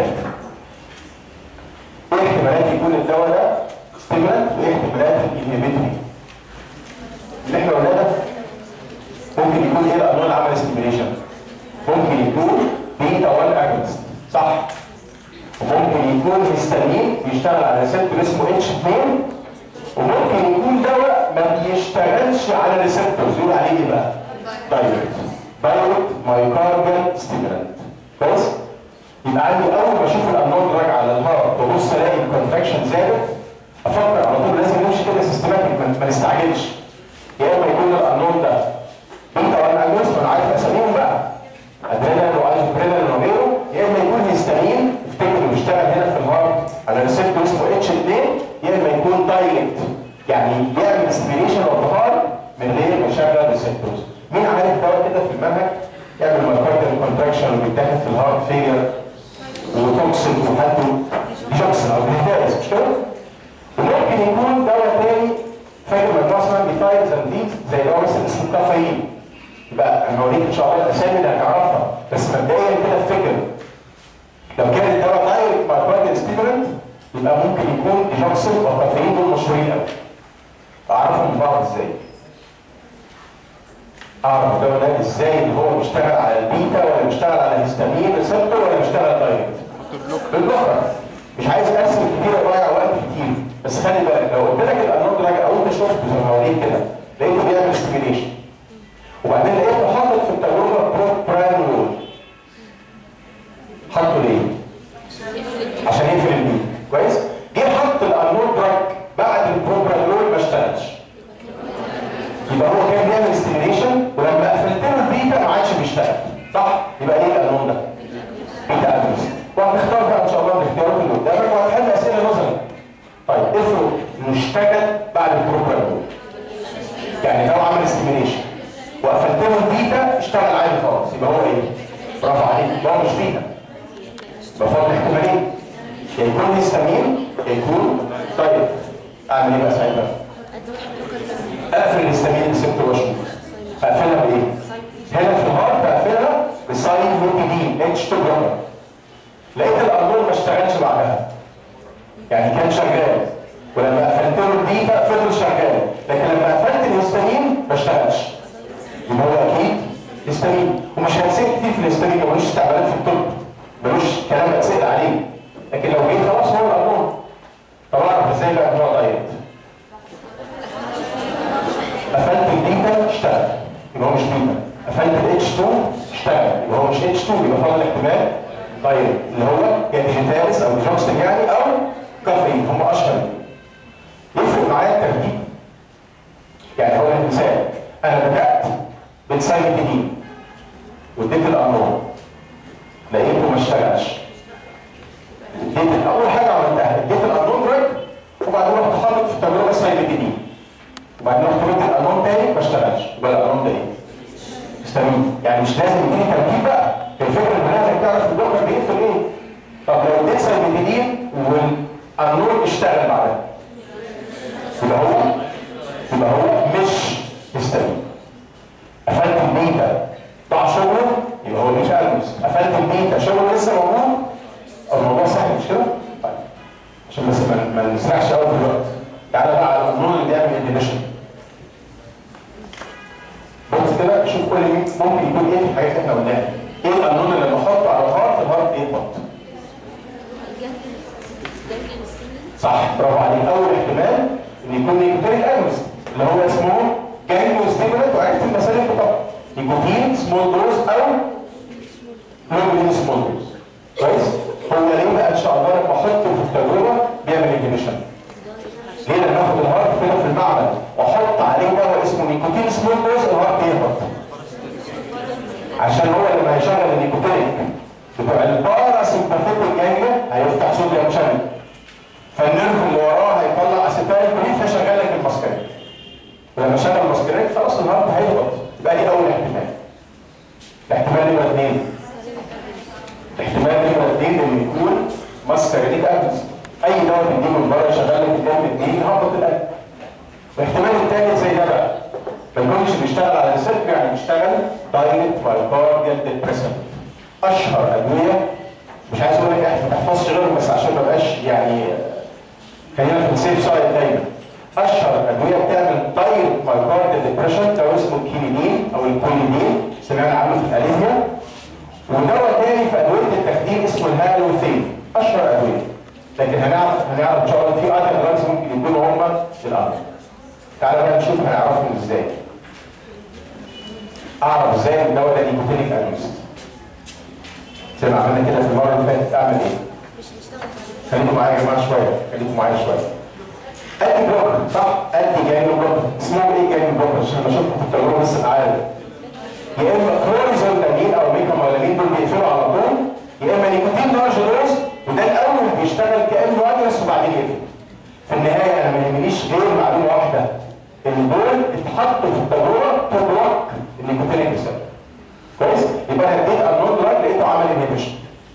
ايه احتمالات يكون الدواء ده ستيمولانت وايه احتمالات الانهبيتوري؟ اللي احنا قلناه ده ممكن يكون ايه الانواع اللي عمل ستيميليشن ممكن يكون بيتا 1 اجونست صح وممكن يكون هيستامين بيشتغل على ريسبتور اسمه اتش 2 وممكن يكون دواء ما بيشتغلش على ريسبتورز يقول عليه ايه بقى؟ دايركت دايركت مايوكارديال ستيمولانت كويس؟ يبقى عندي اول ما اشوف الانون دراج على الهارت وابص الاقي الكونتراكشن زادت افكر على طول لازم نمشي كده سيستماتيك ما نستعجلش يا اما يكون الانون ده انت ولا اجوز انا عارف اساميهم بقى ادرينال وايزوبرينال وغيره يا اما يكون هيستامين افتكر بيشتغل هنا في الهارت على ريسبتور اسمه اتش 2 يا اما يكون دايركت يعني يعمل ستيميليشن اوف هارت من غير ما يشغل ريسبتورز مين عارف دواء كده في المنهج يعمل مايكارديال كونتراكشن وبيتاخد في الهارت فيلير وتوكسين وحتى جوكسين او بيتارس مش كده؟ وممكن يكون دواء تاني فاكر مجموعه اسمها ميثايلزاندين زي دواء مثلا اسمه كافيين يبقى انا هوريك ان شاء الله الاسامي اللي هتعرفها بس مبدئيا كده افتكر لو كان الدواء دايركت مايكروبيال ستيمولنت يبقى ممكن يكون ديجوكسين والكافيين دول مشهورين قوي اعرفهم من بعض ازاي؟ اعرف الدواء ده ازاي ان هو بيشتغل على البيتا ولا بيشتغل على الهستامين ريسبتور ولا بيشتغل دايركت؟ بالبلوكر مش عايز ارسم كتير واضيع وقت كتير بس خلي بالك لو قلت لك الانون دراج او انت شفته زي ما وريك كده لقيته بيعمل ستيميليشن وبعدين لقيته حاطط في التجربه بروبرانول حطه ليه؟ عشان يقفل البيت كويس؟ جه حط الانون دراج بعد البروبرانول ما اشتغلش يبقى هو كان بيعمل ستيميليشن ولما قفلت له البيتا ما عادش بيشتغل صح؟ يبقى ايه الانون ده؟ بيتا ادرس وهتختار بقى ان شاء الله الاختيارات اللي قدامك وهتحل اسئله نظري طيب افرض انه اشتغل بعد البروجرام يعني لو عمل استيميليشن وقفلت له البيتا اشتغل عادي خالص يبقى هو ايه؟ برافو عليك يبقى هو مش بيتا يبقى فاضل احتمالين يا يكون هيستامين يا يكون طيب اعمل ايه بقى ساعتها؟ اقفل الهستامين ريسبتور واشوف اقفلها بايه؟ هنا في الهارت اقفلها بساين لوبيدين اتش 2 بلوكر لقيت الانون ما اشتغلش بعدها يعني كان شغال ولما قفلت له البيتا فضل شغال لكن لما قفلت اشتغلش يبقى هو اكيد هيستامين ومش هنسيب كتير في الهيستامين ملوش استعمالات في الطب ملوش كلام اتسال عليه لكن لو جيت خلاص هو القانون طب اعرف ازاي بقى ان هو دايت قفلت البيتا اشتغل يبقى هو مش بيتا قفلت الاتش 2 اشتغل يبقى هو مش اتش 2 يبقى فاضل احتمال طيب اللي هو يا ديجيتاليس او جوكستن يعني او كافيين هم اشهر يفرق معايا الترتيب يعني هقول لك مثال انا بدات بالسايمتيدين واديت الامور لقيته ما اشتغلش اديت اول حاجه عملتها اديت الامور دراج وبعدين رحت حاطط في التجربه السايمتيدين وبعدين رحت اديت الامور تاني ما اشتغلش يبقى الامور ده ايه؟ استمين يعني مش لازم يديني ترتيب بقى الفكره ان انك تعرف الدكتور بيقفل ايه طب لو اديت سايمتيدين والامور اشتغل بعدها يبقى هو يبقى هو مش هيستامين قفلت البيتا ضاع شغله يبقى هو مش البس قفلت البيتا شغله لسه موجود الموضوع سهل مش كده؟ طيب عشان بس ما ما نسرعش قوي في الوقت تعالى بقى على القانون اللي بيعمل انهبيشن بص كده شوف كل مين ممكن يكون ايه في الحاجات اللي احنا قلناها ايه القانون اللي لما احطه على الهارت الهارت يهبط صح برافو عليك اول احتمال ان يكون نيكوتينيك اجونست اللي هو اسمه جانجو ستيمولنت وعرفت المسائل بتاعته نيكوتين سمول دوز او نوبلين سمول دوز كويس هو ليه بقى ان شاء الله لما احطه في التجربه بيعمل انهبيشن ليه لما اخد الهارت كده في المعمل واحط عليه دواء اسمه نيكوتين سمول دوز الهارت يهبط عشان هو لما هيشغل النيكوتينيك بتوع الباراسمباثيك جانجا هيفتح صوديوم شانل فالنيرف اللي وراه هيطلع اسيتايل كولين فيشغل لك الماسكاريت ولما شغل الماسكاريت خلاص الهارت هيهبط يبقى دي اول احتمال الاحتمال نمره اثنين الاحتمال نمره اثنين ان يكون ماسكاريت اجنس اي دواء بتجيبه من بره يشغل لك الجنب اثنين يهبط القلب والاحتمال الثالث زي ده بقى ما يكونش بيشتغل على الريسبتور يعني بيشتغل دايركت مايوكارديال ديبريسنت اشهر ادويه مش عايز اقول لك ما تحفظش غيرهم بس عشان ما بقاش يعني خلينا في السيف سايد دايما اشهر ادويه بتعمل دايركت مايوكارديال ديبريشن ده اسمه الكينيدين او الكوليدين سمعنا عنه في الاليزيا ودواء تاني في ادويه التخدير اسمه الهالوثين اشهر ادويه لكن هنعرف هنعرف ان شاء الله في اذر دراجز ممكن يكونوا هم الاخر تعالى بقى نشوف هنعرفهم ازاي اعرف ازاي الدواء ده نيكوتينيك اجونست زي ما عملنا كده في المره اللي فاتت اعمل ايه؟ خليكم معايا يا جماعه شويه خليكم معايا شويه ادي بلوكر صح ادي جاني بلوكر اسمه ايه جاني بلوكر عشان لما اشوفكم في التجربه بس عارف يا اما كلوريزولتامين او ميكاميلامين دول بيقفلوا على طول يا اما نيكوتين لارج دوز وده الاول بيشتغل كانه اجنس وبعدين يقفل في النهايه انا ما يهمنيش غير معلومه واحده ان دول اتحطوا في التجربه تو بلوك النيكوتينيك ريسبتور كويس يبقى انا اديت النون دراج لقيته عمل انهبيشن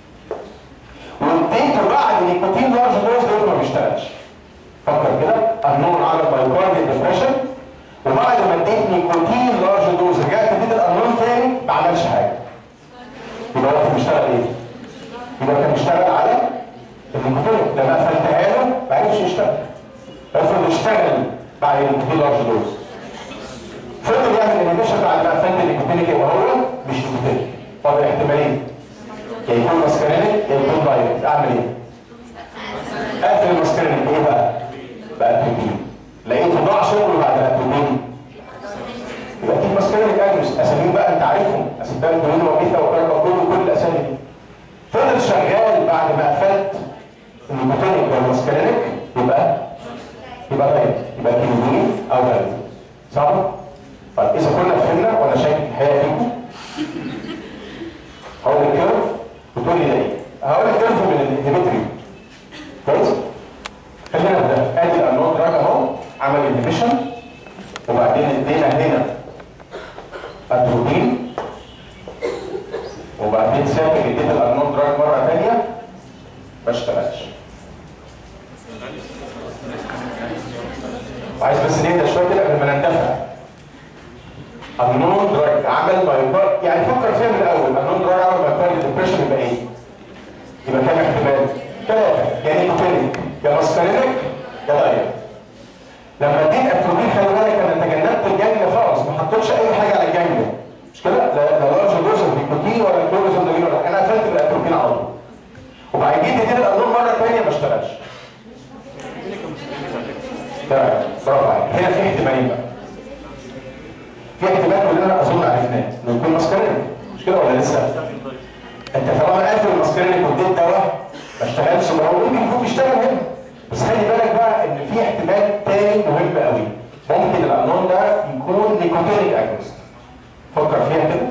واديته بعد نيكوتين لارج دوز لقيته ما بيشتغلش فكر كده النون عمل مايوكارديال ديبريشن وبعد ما اديت نيكوتين لارج دوز رجعت اديت الانون تاني ما عملش حاجه يبقى هو كان بيشتغل ايه؟ يبقى كان بيشتغل على النيكوتين لما قفلتها له ما عرفش يشتغل افرض اشتغل بعد النيكوتين لارج دوز فضل يعمل انيميشن بعد ما قفلت النيكوتينيك يبقى هو مش نيكوتينيك طب احتمالين يا يكون ماسكارينيك يا يكون دايركت اعمل ايه؟ اقفل الماسكارينيك ايه بقى؟ باتروبين لقيته ضاع شغله بعد الاتروبين يبقى اكيد ماسكارينيك اجنس اساميهم بقى انت عارفهم اسيتال كولين وبيتا وكارباكول وكل الاسامي دي فضل شغال بعد ما قفلت النيكوتينيك والماسكارينيك يبقى يبقى دايركت يبقى كيلوين او دايركت صح؟ طيب اذا كنا فهمنا وانا شايف الحقيقه فيكم هقول الكيرف وتقول لي ده ايه؟ هقول الكيرف من الانهبيتوري كويس؟ خلينا نبدا ادي الانون دراج اهو عمل انهبيشن وبعدين ادينا هنا اتروبين وبعدين سابق اديت الانون دراج مره ثانيه ما اشتغلش وعايز بس نهدى شويه كده قبل ما نندفع النون دراج عمل مايوكار يعني فكر فيها من الاول النون دراج عمل مايوكار ديبريشن يبقى ايه؟ يبقى كام احتمال؟ ثلاثه يا نيكوتينيك يا ماسكارينيك يا دايركت لما اديت اتروبين خلي بالك انا تجنبت الجنه خالص ما في احتمال كلنا اظن عرفناه انه يكون ماسكارينك مش كده ولا لسه؟ انت طالما قافل الماسكارينك واديت دواء ما اشتغلش ما هو ممكن يكون بيشتغل هنا بس خلي بالك بقى ان في احتمال تاني مهم قوي ممكن الانون ده يكون نيكوتينيك اجونست فكر فيها كده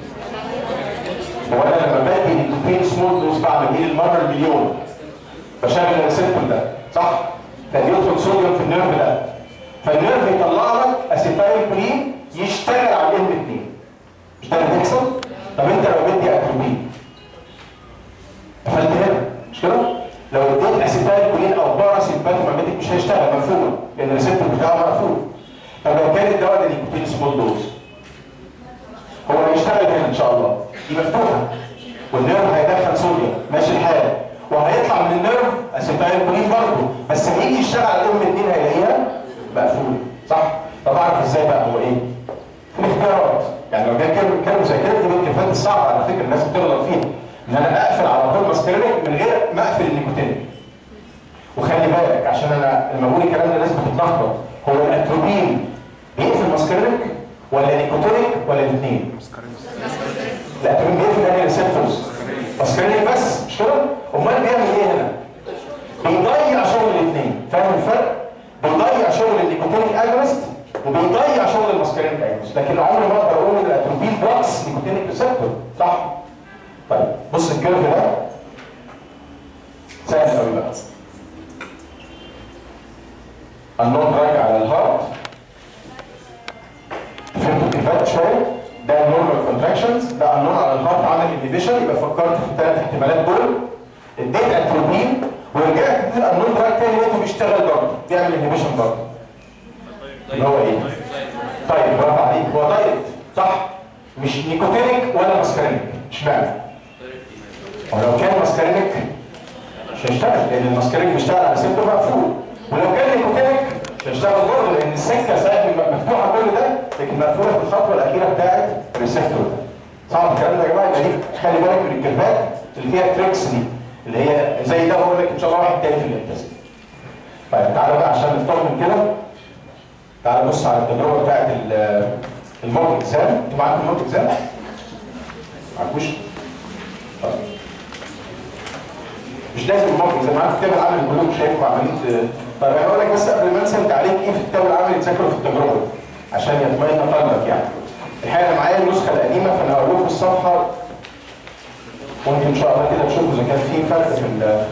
هو انا لما بدي نيكوتين سمول دوز بعمل ايه المره المليون بشغل الريسبتور ده صح فبيدخل صوديوم في النيرف ده فالنيرف يطلع لك اسيتايل كولين يشتغل على الام 2 مش ده اللي بيحصل طب انت لو بدي اتروبين قفلت هنا مش كده لو اديت اسيتايل كولين او باراسيمباتوميميتيك مش هيشتغل مفهوم لان الريسبتور بتاعه مقفول طب لو كان الدواء ده نيكوتين سمول دوز هو هيشتغل هنا ان شاء الله دي مفتوحه والنيرف هيدخل صوديوم ماشي الحال وهيطلع من النيرف اسيتايل كولين برضه بس هيجي يشتغل على الام 2 هيلاقيها مقفوله صح؟ طب اعرف ازاي بقى هو ايه؟ في الاختيارات يعني لو جاي كلمه كلمه زي كده دي من الكلمات الصعبه على فكره الناس بتغلط فيها ان انا اقفل على طول ماسكرينيك من غير ما اقفل النيكوتينيك وخلي بالك عشان انا لما بقول الكلام ده الناس بتتلخبط هو الاتروبين بيقفل ماسكرينيك ولا نيكوتينيك ولا الاثنين؟ الاتروبين بيقفل انهي ريسبتورز؟ ماسكرينيك بس مش كده؟ امال بيعمل ايه هنا؟ بيضيع شغل الاثنين فاهم الفرق؟ بيضيع شغل النيكوتينيك اجونست وبيضيع شغل الماسكرينيك اجونست لكن عمري ما اقدر اقول ان الاتروبين بلوكس نيكوتينيك ريسبتور صح؟ طيب بص الكيرف ده سهل قوي بقى النون راجع على الهارت فهمتوا كيفات شويه ده النورمال كونتراكشنز ده النون على الهارت عمل انهبيشن يبقى فكرت في الثلاث احتمالات دول اديت اتروبين ورجعت اديت النون دراج تاني لقيته بيشتغل برضه بيعمل انهبيشن برضه اللي هو ايه؟ طيب برافو عليك هو دايركت صح مش نيكوتينيك ولا ماسكارينيك اشمعنى؟ هو لو كان ماسكارينيك مش هيشتغل لان الماسكارينيك بيشتغل على ريسبتور مقفول ولو كان نيكوتينيك مش هيشتغل برضه لان السكه ساعات مفتوحه كل ده لكن مقفوله في الخطوه الاخيره بتاعت الريسبتور ده صعب الكلام ده يا جماعه يبقى دي خلي بالك من الكيرفات اللي فيها تريكس دي اللي هي زي ده بقول لك ان شاء الله واحد تاني في الامتياز طيب تعالى بقى عشان نطمن كده تعالى بص على التجربه بتاعت الموت اكزام انتوا معاكم الموت اكزام؟ معاكوش؟ طيب مش لازم الموت اكزام معاك الكتاب العملي كلكم شايفكم عمالين طيب انا هقول لك بس قبل ما انسى انت عليك ايه في الكتاب العملي تذاكره في التجربه عشان يطمئن قلبك يعني الحقيقه انا معايا النسخه القديمه فانا هقول لكم الصفحه ممكن ان شاء الله كده تشوفوا اذا كان في فرق في ال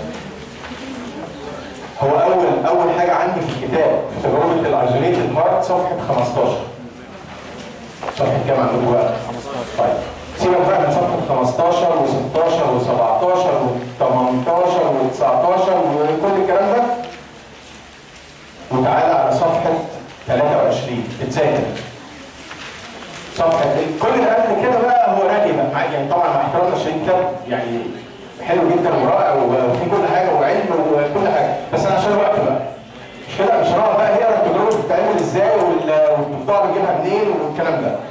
هو اول اول حاجه عندي في الكتاب في تجربه الايزوليتد هارت صفحه 15 صفحه كام عندكم بقى؟ طيب سيبك بقى من صفحه 15 و16 و17 و18 و19 وكل الكلام ده وتعالى على صفحه 23 تتذاكر صفحه كل اللي قبل كده بقى هو راجي بقى يعني طبعا مع احترامنا الشديد كتاب يعني حلو جدا ورائع وفي كل حاجه وعلم وكل حاجه بس انا عشان الوقت بقى مش كده مش هنقعد بقى نقرا التجربه بتتعمل ازاي والبضاعه بنجيبها منين والكلام ده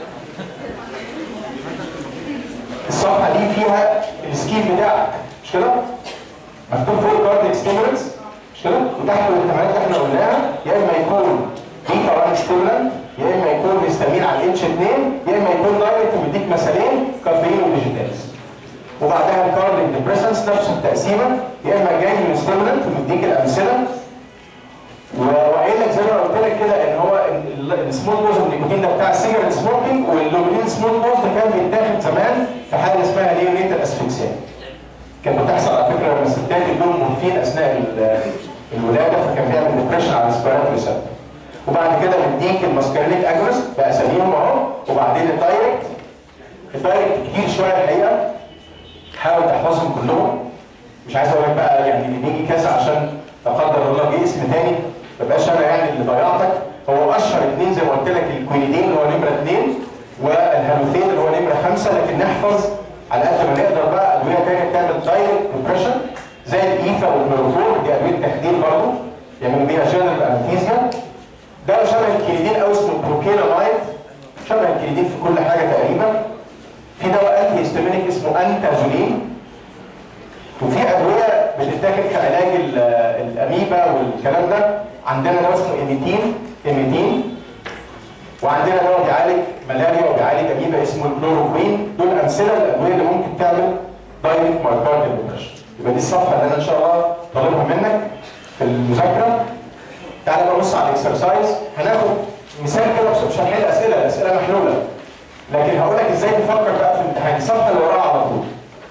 الصفحه دي فيها السكيم بتاعك مش كده مكتوب فوق كارد اكسبيرينس مش كده وتحت الاحتمالات اللي احنا قلناها يا اما يكون بيتا 1 ستيمولانت يا اما يكون هيستامين على الاتش 2 يا اما يكون دايركت ومديك مثالين كافيين وديجيتالز وبعدها الكارديك ديبريسنس نفس التقسيمه يا اما جاي من ستيمولانت ومديك الامثله وقايل لك زي ما قلت لك كده ان هو السمول دوز النيكوتين ده بتاع السيجارت سموكينج واللوبلين سمول دوز ده كان بيتاخد زمان في حاله اسمها نيونيتال اسفكسيا كانت بتحصل على فكره لما الستات يدوهم مورفين اثناء الولاده فكان بيعمل ديبريشن على السبيرات ريسبتور وبعد كده مديك الماسكارينيك اجونست باساميهم اهو وبعدين الدايركت الدايركت كتير شويه الحقيقه حاول تحفظهم كلهم مش عايز اقول لك بقى يعني اللي بيجي كذا عشان لا قدر الله جه اسم تاني ما بقاش انا يعني اللي ضيعتك هو اشهر اثنين زي ما قلت لك الكوينيدين اللي هو نمره اثنين والهالوثين اللي هو نمره خمسه لكن نحفظ على قد ما نقدر بقى ادويه ثانيه بتعمل دايركت ديبريشن زي الايفا والكلوروفور دي ادويه تخدير برضه يعملوا بيها جنرال انستيزيا ده شبه الكينيدين او اسمه بروكينامايد شبه الكينيدين في كل حاجه تقريبا في دواء انتي هيستامينيك اسمه انتازولين وفي ادويه بتتاخد في علاج الاميبا والكلام ده عندنا دواء اسمه ايميتين ايميتين وعندنا دواء بيعالج ملاريا وبيعالج اميبا اسمه الكلوروكوين دول امثله للادويه اللي ممكن تعمل دايركت مايكارديال ديبريشن يبقى دي الصفحه اللي انا ان شاء الله طالبها منك في المذاكره تعالى بقى نبص على الاكسرسايز هناخد مثال كده بس مش هنحل اسئله الاسئله محلوله لكن هقول لك ازاي تفكر بقى في الامتحان الصفحه اللي وراها على طول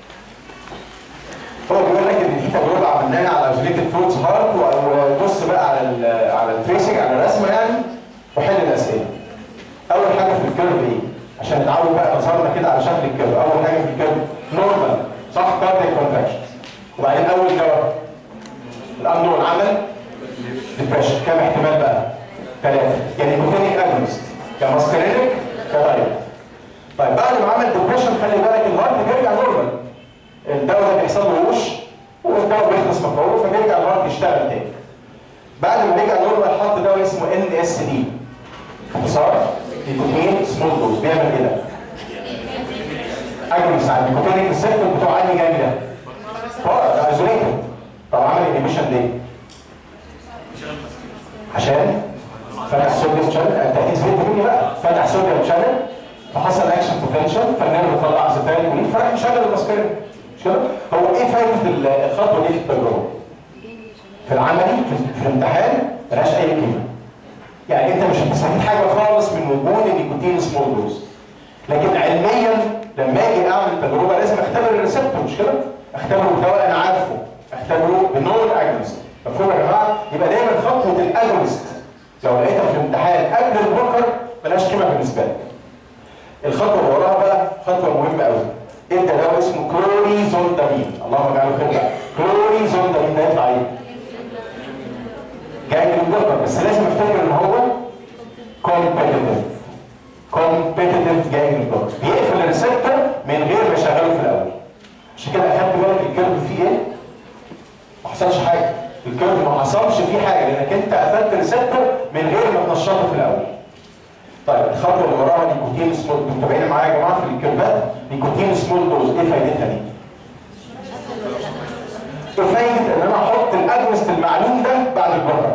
هو بيقول لك ان دي تجربه عملناها على ايزوليتد فروتس هارت وبص بقى على ال على التريسنج على الرسمه يعني وحل الاسئله. اول حاجه في الكيرف ايه؟ عشان نتعود بقى نظرنا كده على شكل الكيرف، اول حاجه في الكيرف نورمال صح كاردياك كونتراكشن. وبعدين اول دواء الامنون عمل ديبريشن كام احتمال بقى؟ ثلاثه يعني كوتينيك اجونست كماسكرينيك كدايركت. طيب بعد ما عمل ديبريشن خلي بالك الهارت بيرجع نورمال. الدواء ده بيحصل له وش والدواء بيخلص مفعوله فبيرجع الهارت يشتغل تاني. بعد ما رجع نورمال حط دواء اسمه ان اس دي اختصار نيكوتين سمول دوز بيعمل كده اجنس على النيكوتينيك ريسبتور بتوع عالي جامد ده فرق ده ايزوليتد طب عمل انيبيشن ليه؟ عشان فتح الصوديوم شانل انت اكيد فهمت مني بقى فتح صوديوم شانل فحصل اكشن بوتنشال فالنيرف طلع ازيتال كولين فراح مشغل المسكرين مش كده؟ هو ايه فايده الخطوه دي في التجربه؟ في العملي في, في الامتحان ملهاش اي قيمه. يعني انت مش هتستفيد حاجه خالص من وجود النيكوتين سمول دوز. لكن علميا لما اجي اعمل تجربه لازم اختبر الريسبتور مش كده؟ اختبره بدواء انا عارفه، اختبره بنون اجنست. مفهوم يا جماعه؟ يبقى دايما خطوه الاجنست لو لقيتها في الامتحان قبل البكر ملهاش قيمه بالنسبه لك. الخطوه اللي وراها بقى خطوه مهمه قوي. انت دواء اسمه كلوريزولدامين، اللهم اجعله خير بقى. كلوريزولدامين ده يطلع ايه؟ جاي من البكر بس لازم افتكر ان هو كومبيتيتيف. كومبيتيتيف جاي من البكر. بيقفل الريسبتور من غير ما يشغله في الاول. عشان كده اخدت بالك الكيرف فيه ايه؟ ما حصلش حاجه. الكيرف ما حصلش فيه حاجه لانك انت قفلت الريسبتور من غير ما تنشطه في الاول. طيب الخطوه اللي وراها نيكوتين سمول انتوا متابعين معايا يا جماعه في الكيرفات نيكوتين سمول دوز ايه فايدتها دي؟ ايه فايده ان انا احط الاجنست المعلوم ده بعد البرد؟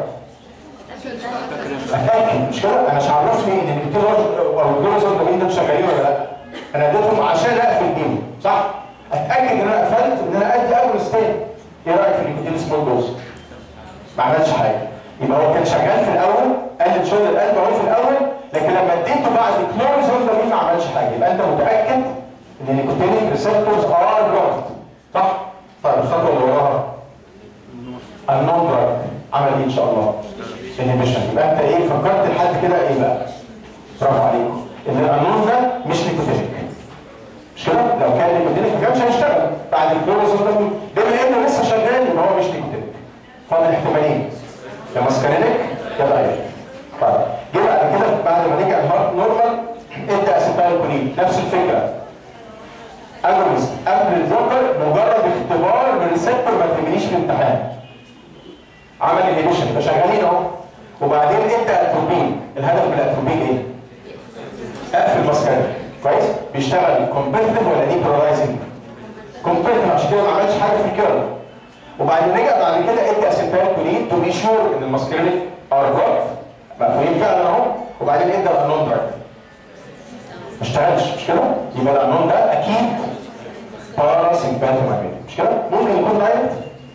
اتاكد مش كده؟ انا مش عرفني ان النيكوتين او الجلوزون ده شغالين ولا لا؟ انا اديتهم عشان اقفل بيهم صح؟ اتاكد ان انا قفلت ان انا ادي اجنست تاني ايه رايك في النيكوتين سمول دوز؟ ما عملش حاجه يبقى هو كان شغال في الاول قلل شغل القلب اهو في الاول لكن لما اديته بعد كلوريزون ده ما عملش حاجه يبقى انت متاكد ان النيكوتينيك ريسبتورز ار بلوكد صح؟ طيب الخطوه اللي وراها النون دراج عمل ايه ان شاء الله؟ انهبيشن يبقى انت ايه فكرت لحد كده ايه بقى؟ برافو عليكم ان الانون ده مش نيكوتينيك مش كده؟ لو كان نيكوتينيك ما كانش هيشتغل بعد الكلوريزون ده بما انه لسه شغال يبقى هو مش نيكوتينيك فاضل احتمالين يا ماسكارينيك يا دايركت طيب جه بعد كده بعد ما رجع الهارت نورمال ادى اسيتايلكولين نفس الفكره اجونست قبل البروكر مجرد اختبار بالريسبتور ما تهمنيش في الامتحان عمل انهبيشن يبقى شغالين اهو وبعدين ادى اتروبين الهدف من الاتروبين ايه؟ اقفل ماسكارينيك كويس؟ بيشتغل كومبيتيتيف ولا ديبولارايزنج؟ كومبيتيتيف عشان كده ما عملش حاجه في الكيرف وبعدين رجع بعد كده ادى اسيتايلكولين تو بي شور ان الماسكارينيك ار بلوكد مقفولين فعلا اهو وبعدين ادى الانون دراج ما اشتغلش مش كده؟ يبقى الانون ده اكيد باراسيمباتوماجنيك مش كده؟ ممكن يكون دايركت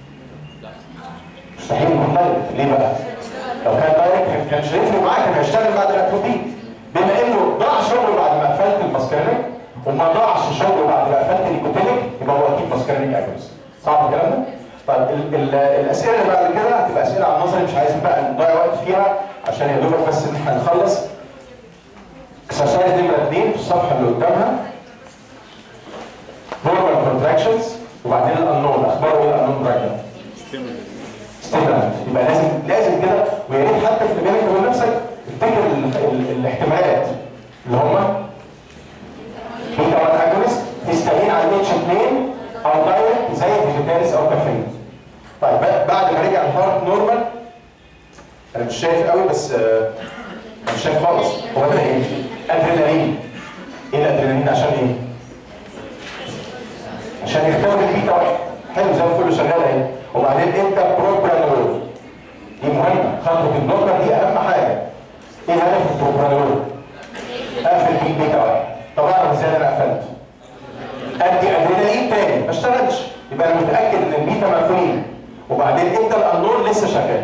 مستحيل يكون دايركت ليه بقى؟ لو كان دايركت كان مش هيفرق معاك كان هيشتغل بعد الاتروبين بما انه ضاع شغله بعد ما قفلت الماسكارينيك وما ضاعش شغله بعد ما قفلت النيكوتينيك يبقى هو اكيد ماسكارينيك اجنس صعب الكلام ده؟ طيب ال ال الاسئله اللي بعد كده هتبقى اسئله على النظري مش عايزين بقى نضيع وقت فيها عشان يا دوبك بس ان احنا نخلص اكسرسايز نمره اثنين في الصفحه اللي قدامها نورمال كونتراكشنز وبعدين الانون اخباره ايه الانون براكت ستيمولانت يبقى لازم لازم كده ويا ريت حتى في بينك وبين نفسك افتكر ال ال الاحتمالات اللي هم بيتا 1 اجونست تستعين على الاتش 2 او دايركت زي الفيجيتاليس او كافيين طيب بعد ما رجع الهارت نورمال انا مش شايف قوي بس آه مش شايف خالص هو ده ايه؟ ادرينالين ايه الادرينالين عشان ايه؟ عشان يختبر البيتا واحد حلو زي الفل شغال اهي وبعدين انت بروبرانول دي مهمه خطوه البلوكر دي اهم حاجه ايه هدف البروبرانول؟ اقفل بيه بيتا واحد طب اعرف ازاي انا قفلت ادي ادرينالين تاني ما اشتغلش يبقى انا متاكد ان البيتا مقفولين وبعدين انت الانون لسه شغال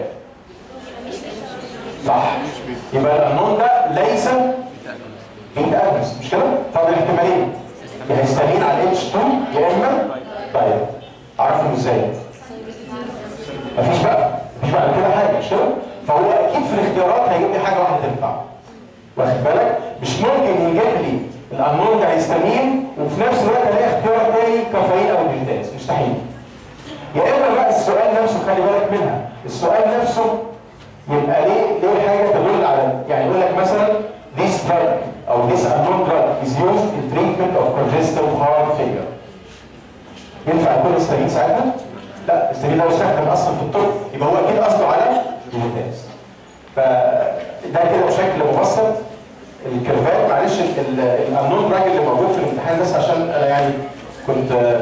صح يبقى الانون ده ليس بيتا ادرس مش كده؟ طب الاحتمالين يا هيستامين على اتش 2 يا اما طيب اعرفهم ازاي؟ مفيش بقى مفيش بعد كده حاجه مش كده؟ فهو اكيد في الاختيارات هيجيب لي حاجه واحده تنفع واخد بالك؟ مش ممكن يجيب لي الانون ده هيستامين وفي نفس الوقت الاقي اختيار تاني كافيين او دلتاز مستحيل يا اما بقى السؤال نفسه خلي بالك منها السؤال نفسه يبقى ليه ليه حاجه تدل على يعني يقول لك مثلا this drug او this unknown drug is used in treatment of congestive heart failure ينفع يكون استامين ساعتها؟ لا الاستامين ده يستخدم اصلا في الطب يبقى هو اكيد قصده على دلتاز فده كده بشكل مبسط الكيرفات معلش الانون دراج اللي موجود في الامتحان بس عشان انا يعني كنت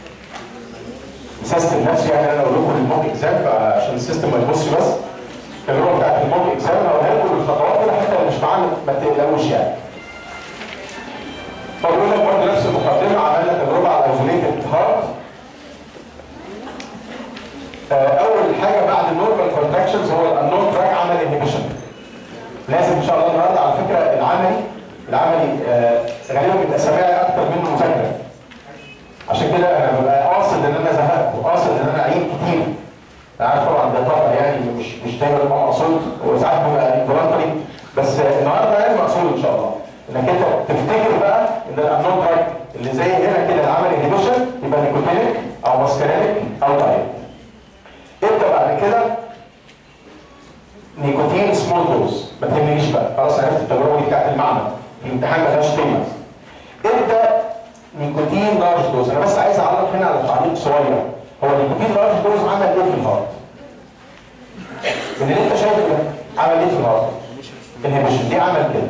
مسيستم نفسي يعني انا اقول لكم الموك اكزام فعشان السيستم ما يبصش بس التجربه بتاعت الموك اكزام هقولها لكم بالخطوات كده حتى اللي مش معانا ما تقلقوش يعني. فبقول لك برضه نفس المقدمه عملنا تجربه على ايزوليتد هارت اول حاجه بعد النورمال كونتراكشنز هو الانون دراج عمل انهبيشن لازم ان شاء الله النهارده على فكره العملي العملي آه غالبا بيبقى سامعي اكتر منه مذاكره عشان كده انا ببقى قاصد ان انا زهقت وقاصد ان انا اعيد كتير انا عارف طبعا ده طبعا يعني مش مش دايما بيبقى مقصود وساعات بيبقى انفولنتري بس النهارده يعني مقصود ان شاء الله انك انت تفتكر بقى ان الانون دراج اللي زي هنا كده العمل انهبيشن يبقى نيكوتينيك او ماسكارينيك او دايت ابدا بعد كده نيكوتين سمول دوز ما تهمنيش بقى خلاص عرفت التجربه دي بتاعت المعمل الامتحان ملهاش قيمه ابدا نيكوتين لارج دوز انا بس عايز اعلق هنا على تعليق صغير هو النيكوتين لارج دوز عمل ايه في الهارت؟ من اللي انت شايفه ده عمل ايه في الهارت؟ انهبيشن ليه عمل كده؟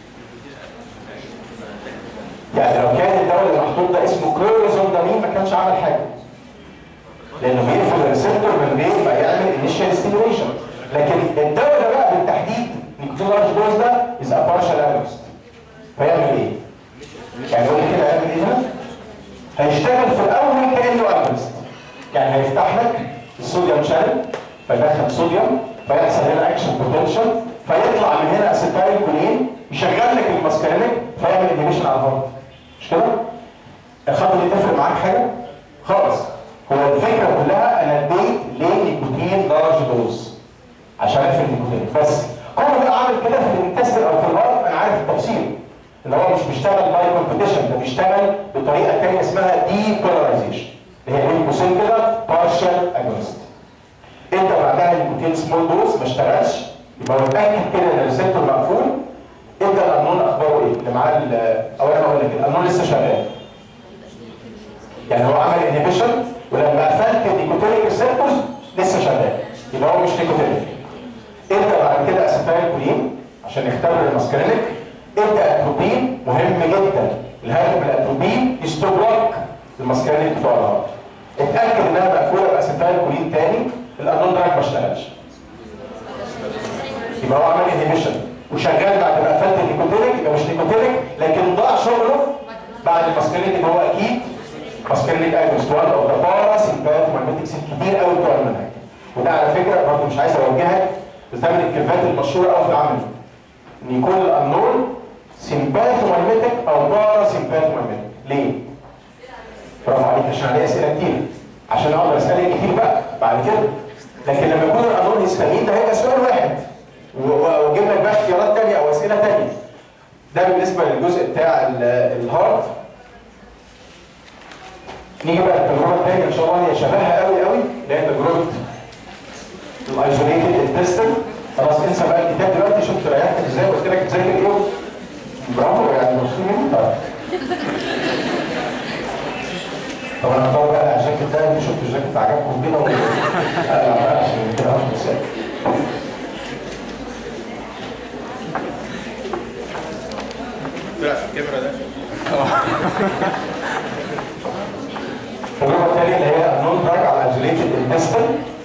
يعني لو كان الدواء اللي محطوط ده اسمه كلوريزوندامين ما كانش عمل حاجه لانه بيقفل الريسبتور من غير ما يعمل انيشال ستيميوليشن لكن الدواء ده بقى بالتحديد نيكوتين لارج دوز ده از ا بارشال اجونست فيعمل ايه؟ يعني يقول لي كده هيعمل ايه هنا؟ هيشتغل في الاول كانه اجونست يعني هيفتح لك الصوديوم شانل فيدخل صوديوم فيحصل هنا اكشن بوتنشال فيطلع من هنا اسيتايل كولين يشغل لك الماسكارينيك فيعمل انهبيشن على الهارت مش كده؟ الخطوه دي تفرق معاك حاجه؟ خالص هو الفكره كلها انا اديت ليه نيكوتين لارج دوز عشان اقفل النيكوتين بس كونه بقى عامل كده في الانتستين او في الهارت انا عارف التفصيل اللي هو مش بيشتغل باي كومبيتيشن ده بيشتغل بطريقه ثانيه اسمها دي بولاريزيشن اللي هي بين قوسين كده بارشال اجونست انت بعدها النيكوتين سمول دوز ما اشتغلش يبقى متاكد كده ان الريسبتور مقفول انت الانون اخباره ايه؟ اللي معاه او انا اقول لك الانون لسه شغال يعني هو عمل انهبيشن ولما قفلت النيكوتينيك ريسبتورز لسه شغال يبقى هو مش نيكوتينيك ابدا بعد كده اسيتايل كولين عشان يختبر الماسكارينيك ابدا اتروبين مهم جدا الهدف من الاتروبين يستبلوك الماسكارينيك بتوع الهارت اتاكد انها مقفوله باسيتايل كولين تاني الانون دراج ما اشتغلش يبقى هو عمل انهبيشن وشغال بعد ما قفلت النيكوتينيك يبقى مش نيكوتينيك لكن ضاع شغله بعد الماسكارينيك اللي هو اكيد ماسكارينيك اجونست وان اوف ذا بارا سيمباث ماجنتيك كتير قوي بتوع المنهج وده على فكره برضه مش عايز اوجهك بس ده من الكلمات المشهوره قوي في العمل ان يكون الانون سيمباث ماجنتيك او بارا سيمباث ماجنتيك ليه؟ برافو عليك عشان عليه اسئله كتير عشان اقدر اسالك كتير بقى بعد كده لكن لما يكون الانون هيستامين ده هيبقى سؤال واحد واجيب لك بقى اختيارات ثانيه او اسئله ثانيه ده بالنسبه للجزء بتاع الهارت نيجي بقى التجربه الثانيه ان شاء الله هي شبهها قوي قوي اللي هي تجربه الايزوليتد انتستين خلاص انسى بقى الكتاب دلوقتي شفت ريحتك ازاي قلت لك تذاكر ايه برافو يعني مبسوط مني طيب طب انا هختار بقى الجاكيت ده انت شفتوا الجاكيت عجبكم كده ولا لا بقى عشان كده مش مساك طلع في الكاميرا ده التجربه الثانيه اللي هي النون دراج على الايزوليتد انتستين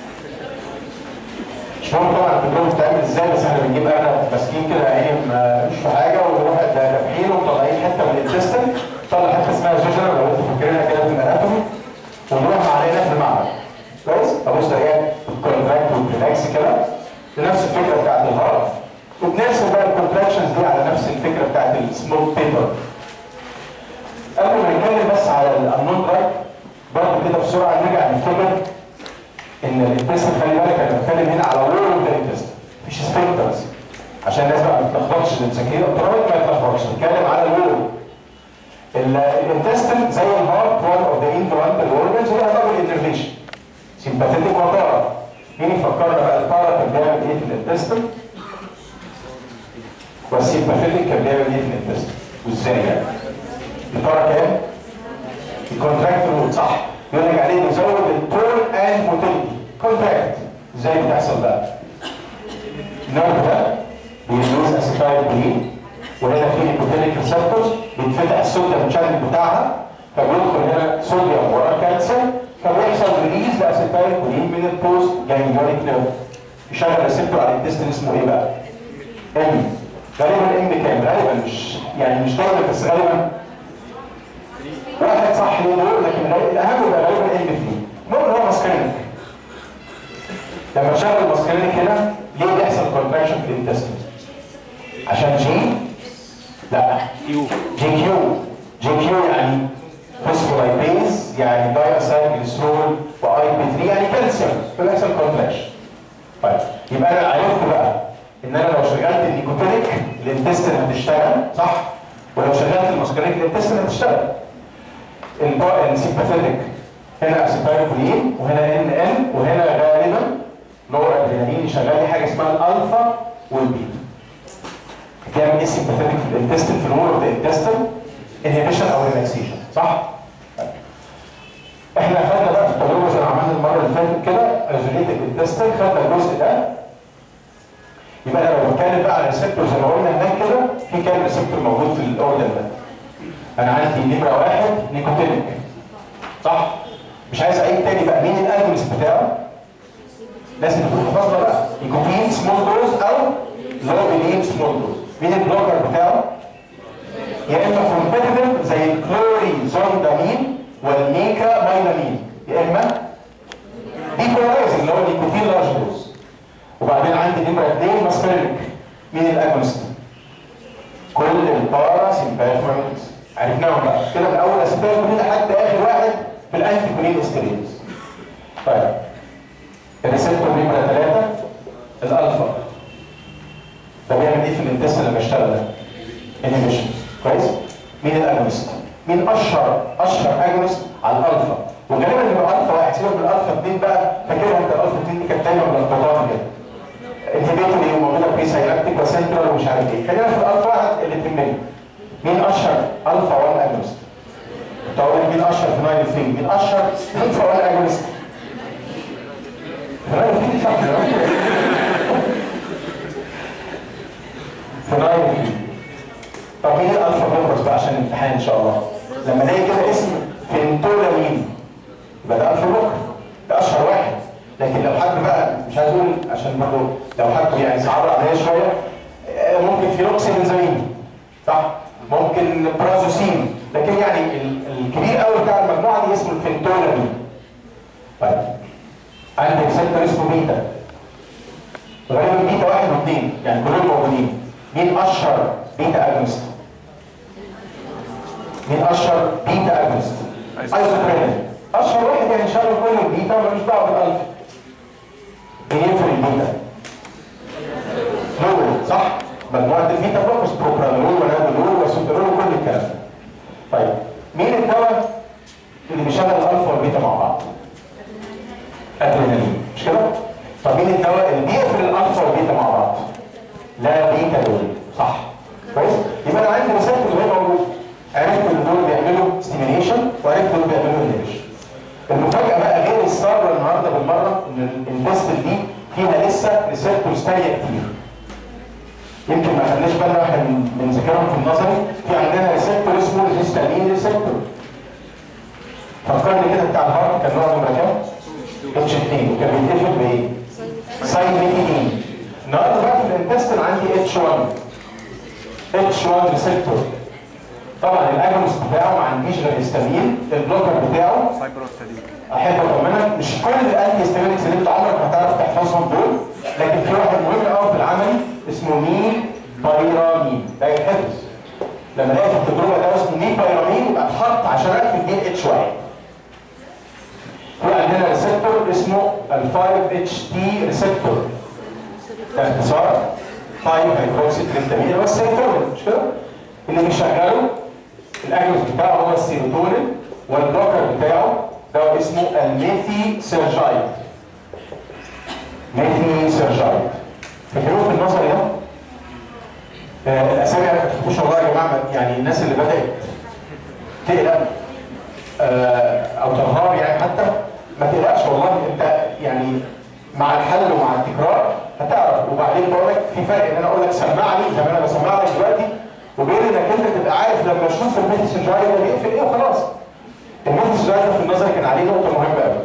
مش مهم طبعا التجربه بتتعمل ازاي بس احنا بنجيب ارنب ماسكين كده عيني مش في حاجه ونروح ده كانهم طالعين حته من الانتستين طلع حته اسمها جوجر لو انتوا فاكرينها كده في الاناتومي ونروح علينا في المعمل كويس ابص الاقيها كونتراكت والريلاكس كده بنفس الفكره بتاعت الهارت وبنرسم بقى الكونتراكشنز دي على نفس الفكره بتاعت السموك بيبر قبل ما نتكلم بس على الانون دراج برضه كده بسرعه نرجع نفتكر ان الانتستين خلي بالك انا بتكلم هنا على وول اوف ذا انتستين مش سبيكترز عشان الناس بقى ما تتلخبطش الذكيه الطريق ما يتلخبطش نتكلم على الوول الانتستين زي الهارت وان اوف ذا انفلانتال اورجنز ولها دبل انرفيشن سيمباثيتك وبارا مين يفكرنا بقى البارا كان بيعمل ايه في الانتستين والسيمباثيتك كان بيعمل ايه في الانتستين وازاي يعني البارا كام؟ الكونتراكت رول صح يقول لك عليه بيزود التول اند موتيلتي كونتراكت ازاي بتحصل بقى؟ النيرف ده بيدوز اسيتايل كولين وهنا في نيكوتينيك ريسبتورز بيتفتح الصوديوم شانل بتاعها فبيدخل هنا صوديوم وراه كالسيوم فبيحصل ريليز لاسيتايل كولين من البوست جانجلونيك نيرف يشغل ريسبتور على الانتستين اسمه ايه بقى؟ ام غالبا ام كام؟ غالبا مش يعني مش دايما بس غالبا واحد صح ليه دول لكن الاهم يبقى غالبا ام 3 المهم هو ماسكرينك لما تشغل الماسكرينك هنا ليه بيحصل كونتراكشن في الانتستين؟ عشان جي؟ لا يو جي كيو جي كيو يعني فوسفولايبيز يعني دايوسايد جليسرول واي بي 3 يعني كالسيوم فبيحصل كونتراكشن طيب يبقى انا عرفت بقى ان انا لو شغلت النيكوتينيك الانتستين هتشتغل صح؟ ولو شغلت الماسكرينك الانتستين هتشتغل السيمباثيتك هنا اسيتايلكولين وهنا ان ان وهنا غالبا نور ادرينالين يشغل لي حاجه اسمها الالفا والبيتا بيعمل ايه سيمباثيتك في الانتستين في الوول اوف ذا انتستين انهبيشن او ريلاكسيشن صح؟ طيب. احنا خدنا بقى في التجربه زي ما عملنا المره اللي فاتت كده ايزوليتد انتستين خدنا الجزء ده يبقى انا لو بتكلم بقى على ريسبتور زي ما قلنا هناك كده في كام ريسبتور موجود في الاوردن ده انا عندي نمره واحد نيكوتينيك صح؟ مش عايز اعيد تاني بقى مين الاجونست بتاعه؟ لازم تكون حفظنا بقى نيكوتين سمول دوز او لوبينين سمول دوز مين البلوكر بتاعه؟ يا اما كومبيتيتيف زي الكلوريزوندامين والميكا مايلامين يا اما ديبولايزنج اللي هو النيكوتين لارج دوز وبعدين عندي نمره اثنين ماسكرينيك مين الاجونست؟ كل البارا سيمباثومينز عرفناهم بقى كده من اول اسيتال كولين لحد اخر واحد في الانتي كولين ستيريز طيب الريسبتور نمره ثلاثه الالفا ده بيعمل ايه في الانتستين لما يشتغل ده؟ انيبيشن كويس؟ مين الاجونست؟ مين اشهر اشهر اجونست على الالفا؟ وغالبا بيبقى الفا واحد سيبك من الالفا اثنين بقى فاكرها انت الالفا اثنين دي كانت دايما ملخبطات كده انهبيتوري وموجوده بري ساينابتيك وسنترال ومش عارف ايه خلينا في الالفا واحد اللي تهمني مين اشهر الفا 1 اجونست؟ كنت هقول لك مين اشهر في 9 3 مين اشهر الفا 1 اجونست؟ في 9 3 صح في 9 3 طب مين الالفا بلوكرز بقى عشان الامتحان ان شاء الله لما الاقي كده اسم فينتولامين يبقى ده الفا بلوكر ده اشهر واحد لكن لو حد بقى مش عايز اقول عشان برضه لو حد يعني صعب عليا شويه آه، ممكن فيروكسيبنزامين صح ممكن برازوسين لكن يعني ال- الكبير قوي بتاع المجموعه دي اسمه الفينتولامين طيب عندك سنتر اسمه بيتا غالبا بيتا واحد واثنين يعني كلهم موجودين مين اشهر بيتا اجونست؟ مين اشهر بيتا اجونست؟ ايزوبرينين اشهر واحد يعني شغل كل البيتا ملوش دعوه بالالفا مين ينفع البيتا؟ فلول صح؟ مجموعه البيتا بلوكس بروبرانول ونادولول وسوبرول وكل الكلام ده. طيب مين الدواء اللي بيشغل الالفا والبيتا مع بعض؟ ادرينالين مش كده؟ طب مين الدواء اللي بيقفل الالفا والبيتا مع بعض؟ لا بيتا دول صح كويس؟ يبقى انا عندي ريسبتور غير موجود عرفت ان دول بيعملوا ستيميليشن وعرفت دول بيعملوا انهبيشن المفاجاه بقى غير الساره النهارده بالمره ان الانفستل دي فيها لسه ريسبتورز ثانيه كتير يمكن ما خدناش بالنا واحنا من- بنذاكرهم في النظري في عندنا ريسبتور اسمه الهيستامين ريسبتور فكرني كده بتاع الهارت كان نوع نمره كام؟ اتش 2 وكان بيتقفل بايه؟ سايميتيدين النهارده بقى في الانتستين عندي اتش 1 اتش 1 ريسبتور طبعا الاجونست بتاعه ما عنديش غير هيستامين البلوكر بتاعه سايبروستالين احب اطمنك مش كل الانتي هيستامينكس اللي انت عمرك ما هتعرف تحفظهم دول لكن في واحد مهم قوي في العملي اسمه مين بايرامين ده يتحفظ لما الاقي في التجربه ده اسمه مين بايرامين يبقى اتحط عشان اقفل مين اتش واحد في عندنا ريسبتور اسمه ال 5 اتش تي ريسبتور ده اختصار 5 هيدروكسي تريبتامين اللي هو السيروتونين مش كده؟ اللي بيشغله الاجنس بتاعه هو السيروتونين والبلوكر بتاعه ده اسمه الميثي سيرجايد ميثي سيرجايد فاكرين في النظري ده؟ آه، الاسامي ما تخافوش والله يا جماعه ما- يعني الناس اللي بدات تقلق آه، او تنهار يعني حتى ما تقلقش والله انت يعني مع الحل ومع التكرار هتعرف وبعدين بقول لك في فرق ان انا اقول لك سمعني زي ما انا بسمع لك دلوقتي وبين انك انت تبقى عارف لما اشوف الميثي سيرجايد ده بيقفل ايه وخلاص الميثي سيرجايد ده في النظر كان عليه نقطه مهمه قوي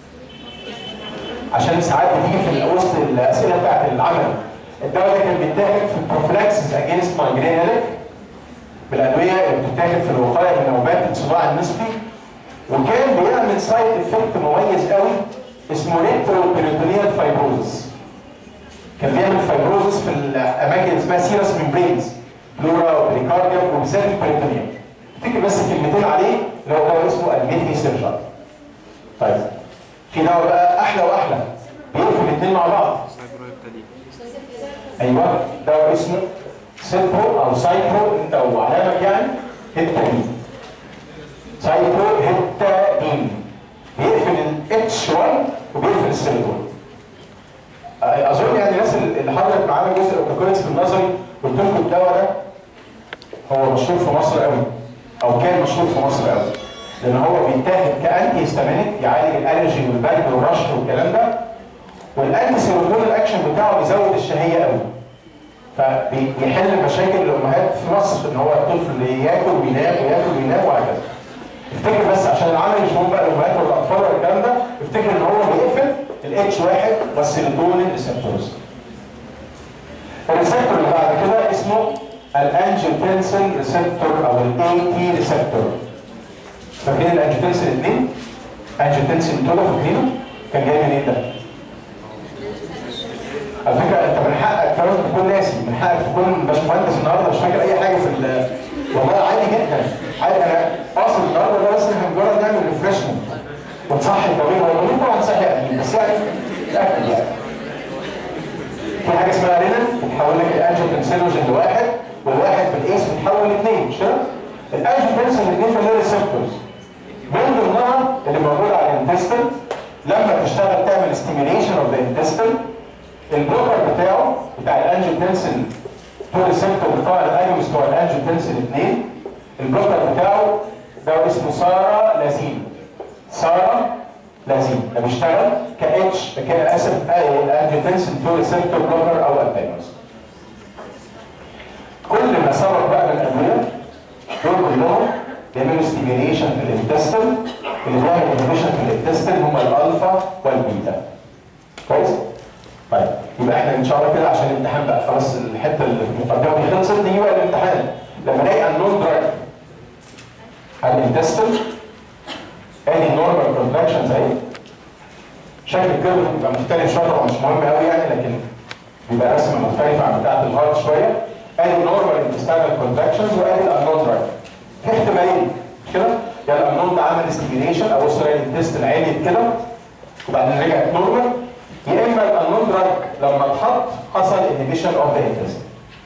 عشان ساعات بتيجي في وسط الاسئله بتاعت العمل الدواء ده كان بيتاخد في البروفلاكسس اجينست مايجرينالك بالادويه اللي بتتاخد في الوقايه من نوبات الصداع النصفي وكان بيعمل سايد افكت مميز قوي اسمه ريترو بيريتونيال فايبروزس كان بيعمل فايبروزس في الاماكن اللي اسمها سيرس ميمبرينز بلورا وبريكارديوم وبالذات البريتونيوم افتكر بس كلمتين عليه اللي هو دواء اسمه الميثي سيرجان طيب في دواء بقى احلى واحلى بيقفل الاثنين مع بعض سايبروستالين ايوه دواء اسمه سيبرو او سايبرو انت وعلامك يعني هيبتادين سايبرو هيبتادين بيقفل الاتش 1 وبيقفل السيرتون اظن يعني الناس اللي حضرت معانا جزء الاوتوكوليتس في النظري قلت لكم الدواء ده هو مشهور في مصر قوي او كان مشهور في مصر قوي لان هو بيتاخد كانتي هيستامينيك يعالج الالرجي والبرد والرشح والكلام ده والانتي سيروتونين الاكشن بتاعه بيزود الشهيه قوي فبيحل مشاكل الامهات في مصر ان هو الطفل ياكل وينام وياكل وينام وهكذا افتكر بس عشان العمل مش مهم بقى الامهات والاطفال والكلام ده افتكر ان هو بيقفل الاتش واحد والسيروتونين ريسبتورز الريسبتور اللي بعد كده اسمه الانجيوتنسين ريسبتور او الاي تي ريسبتور فاكرين الانجيوتنسين 2 انجيوتنسين 2 فاكرينه كان جاي منين ده؟ على فكره انت من حقك فعلا تكون ناسي من حقك تكون باشمهندس النهارده مش فاكر اي حاجه في ال- والله عادي جدا عادي انا قاصد النهارده ده بس احنا مجرد نعمل ريفرشمنت ونصحي الضمير هو الضمير طبعا صحي قديم بس يعني تاكد يعني في حاجه اسمها رينين بتحول لك الانجيوتنسينوجين لواحد والواحد بالايس بتحول لاثنين مش كده؟ الانجيوتنسين الاثنين دول ريسبتورز من ضمنها اللي موجوده على الانتستين لما تشتغل تعمل ستيميليشن اوف ذا انتستين البلوكر بتاعه بتاع الانجيوتنسين تو ريسبتور بتاع الايونز بتوع الانجيوتنسين 2 البلوكر بتاعه ده اسمه سارا لازين سارا لازين ده بيشتغل كاتش كاسف الانجيوتنسين تو ريسبتور بلوكر او انتاجونست كل ما سبق بقى من الادويه دول كلهم بيعملوا ستيميليشن في الانتستين اللي بيعمل انهبيشن في الانتستين هم الالفا والبيتا كويس؟ طيب يبقى احنا ان شاء الله كده عشان الامتحان بقى خلاص الحته اللي في المقدمه دي خلصت نيجي بقى الامتحان لما الاقي النون دراج على الانتستين ادي النورمال كونتراكشنز اهي شكل الكيرف بيبقى مختلف شويه طبعا مش مهم قوي يعني لكن بيبقى رسمه مختلفه عن بتاعه الهارت شويه ادي النورمال انتستينال كونتراكشنز وادي الانون دراج في احتمالين مش كده؟ يعني الانون ده عمل ستيميليشن او اسره الانتستين عليت كده وبعدين رجعت نورمال يا اما الانون دراج لما اتحط حصل انهبيشن اوف ذا انتستين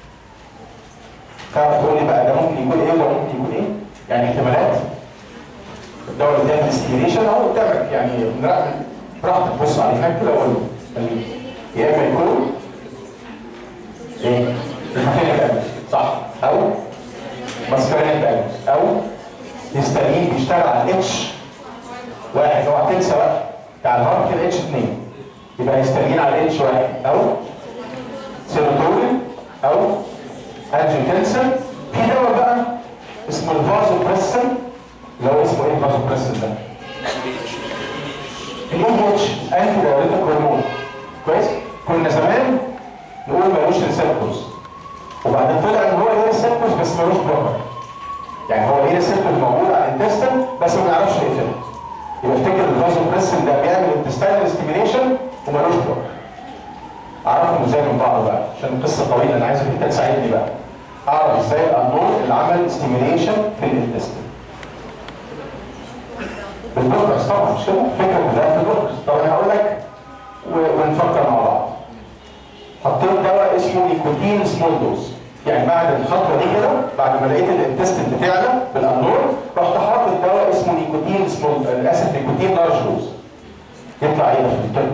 تعرف تقول لي بقى ده ممكن يكون ايه وده ممكن يكون ايه؟ يعني احتمالات الدواء اللي بتعمل ستيميليشن اهو قدامك يعني لا، براحتك بص عليه هناك كده وقول له خليه. يا اما يكون ايه؟ ريفاتينيك اجنس صح او ماسكارينيك اجنس او هيستامين بيشتغل على الاتش واحد اوعى تنسى بقى بتاع الهارت كده اتش 2 يبقى هيستامين على اتش واحد او سيروتونين او انجيوتنسين في دواء بقى اسمه الفازوبريسين اللي هو اسمه ايه الفازوبريسين ده؟ الاي اتش انتي دايوريتك هرمون كويس؟ كنا زمان نقول ملوش ريسبتورز وبعدين طلع ان هو له ريسبتورز بس ملوش بلوكر يعني هو ليه ريسبتور موجود على الانتستين بس ما بيعرفش يقفلها يبقى افتكر الفازوبريسين ده بيعمل انتستينال ستيميليشن ومالوش بلوك اعرفهم ازاي من بعض بقى عشان القصه طويله انا عايزك انت تساعدني بقى اعرف ازاي الانون اللي عمل ستيميليشن في الانتستين بالبلوكرز طبعا مش كده فكره كلها في البلوكرز طب انا هقول لك و- ونفكر مع بعض حطيت دواء اسمه نيكوتين سمول دوز يعني بعد الخطوه دي كده بعد ما لقيت الانتستين بتعلى بالانور رحت حاطط دواء اسمه نيكوتين سمول اسف نيكوتين لارج دوز يطلع ايه ده في الكلب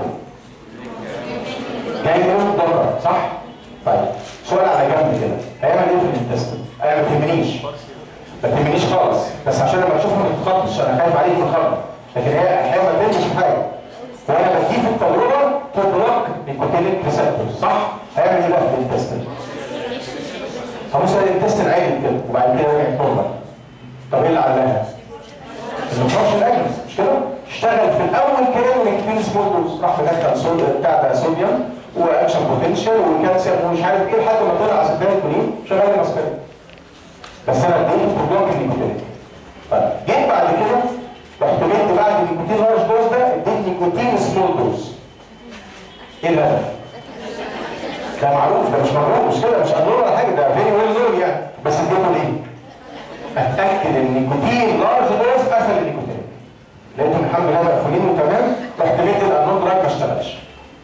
جاي من ضرر صح؟ طيب سؤال على جنب كده هيعمل ايه في الانتستين؟ انا ما تهمنيش ما تهمنيش خالص بس عشان لما تشوفها ما تتخضش انا خايف عليك تتخض لكن هي احيانا ما تهمش في حاجه وانا بديه في التجربه تو بلوك نيكوتينيك ريسبتورز صح؟ هيعمل ايه بقى في الانتستين؟ هبص على الانتستين عالي كده وبعد كده رجعت نورمال طب ايه اللي علاها؟ النقاش الاجنس مش كده؟ اشتغل في الاول كده ونيكوتين سمول دوز راح مدخل صوديوم بتاع ده صوديوم واكشن بوتنشال وكالسيوم ومش عارف ايه لحد ما طلع اسيتيل كولين شغال المسكرين بس انا اديت بروبلوك النيكوتين طيب جيت بعد كده رحت جبت بعد النيكوتين لارج دوز ده اديت نيكوتين سمول دوز ايه الهدف؟ ده معروف ده مش معروف مش كده مش انور ولا حاجه ده فيري ويل نون يعني بس اديته ليه؟ اتاكد ان النيكوتين لارج دوز قفل النيكوتين لقيتهم الحمد لله مقفولين وتمام رحت جبت الانون دراج ما اشتغلش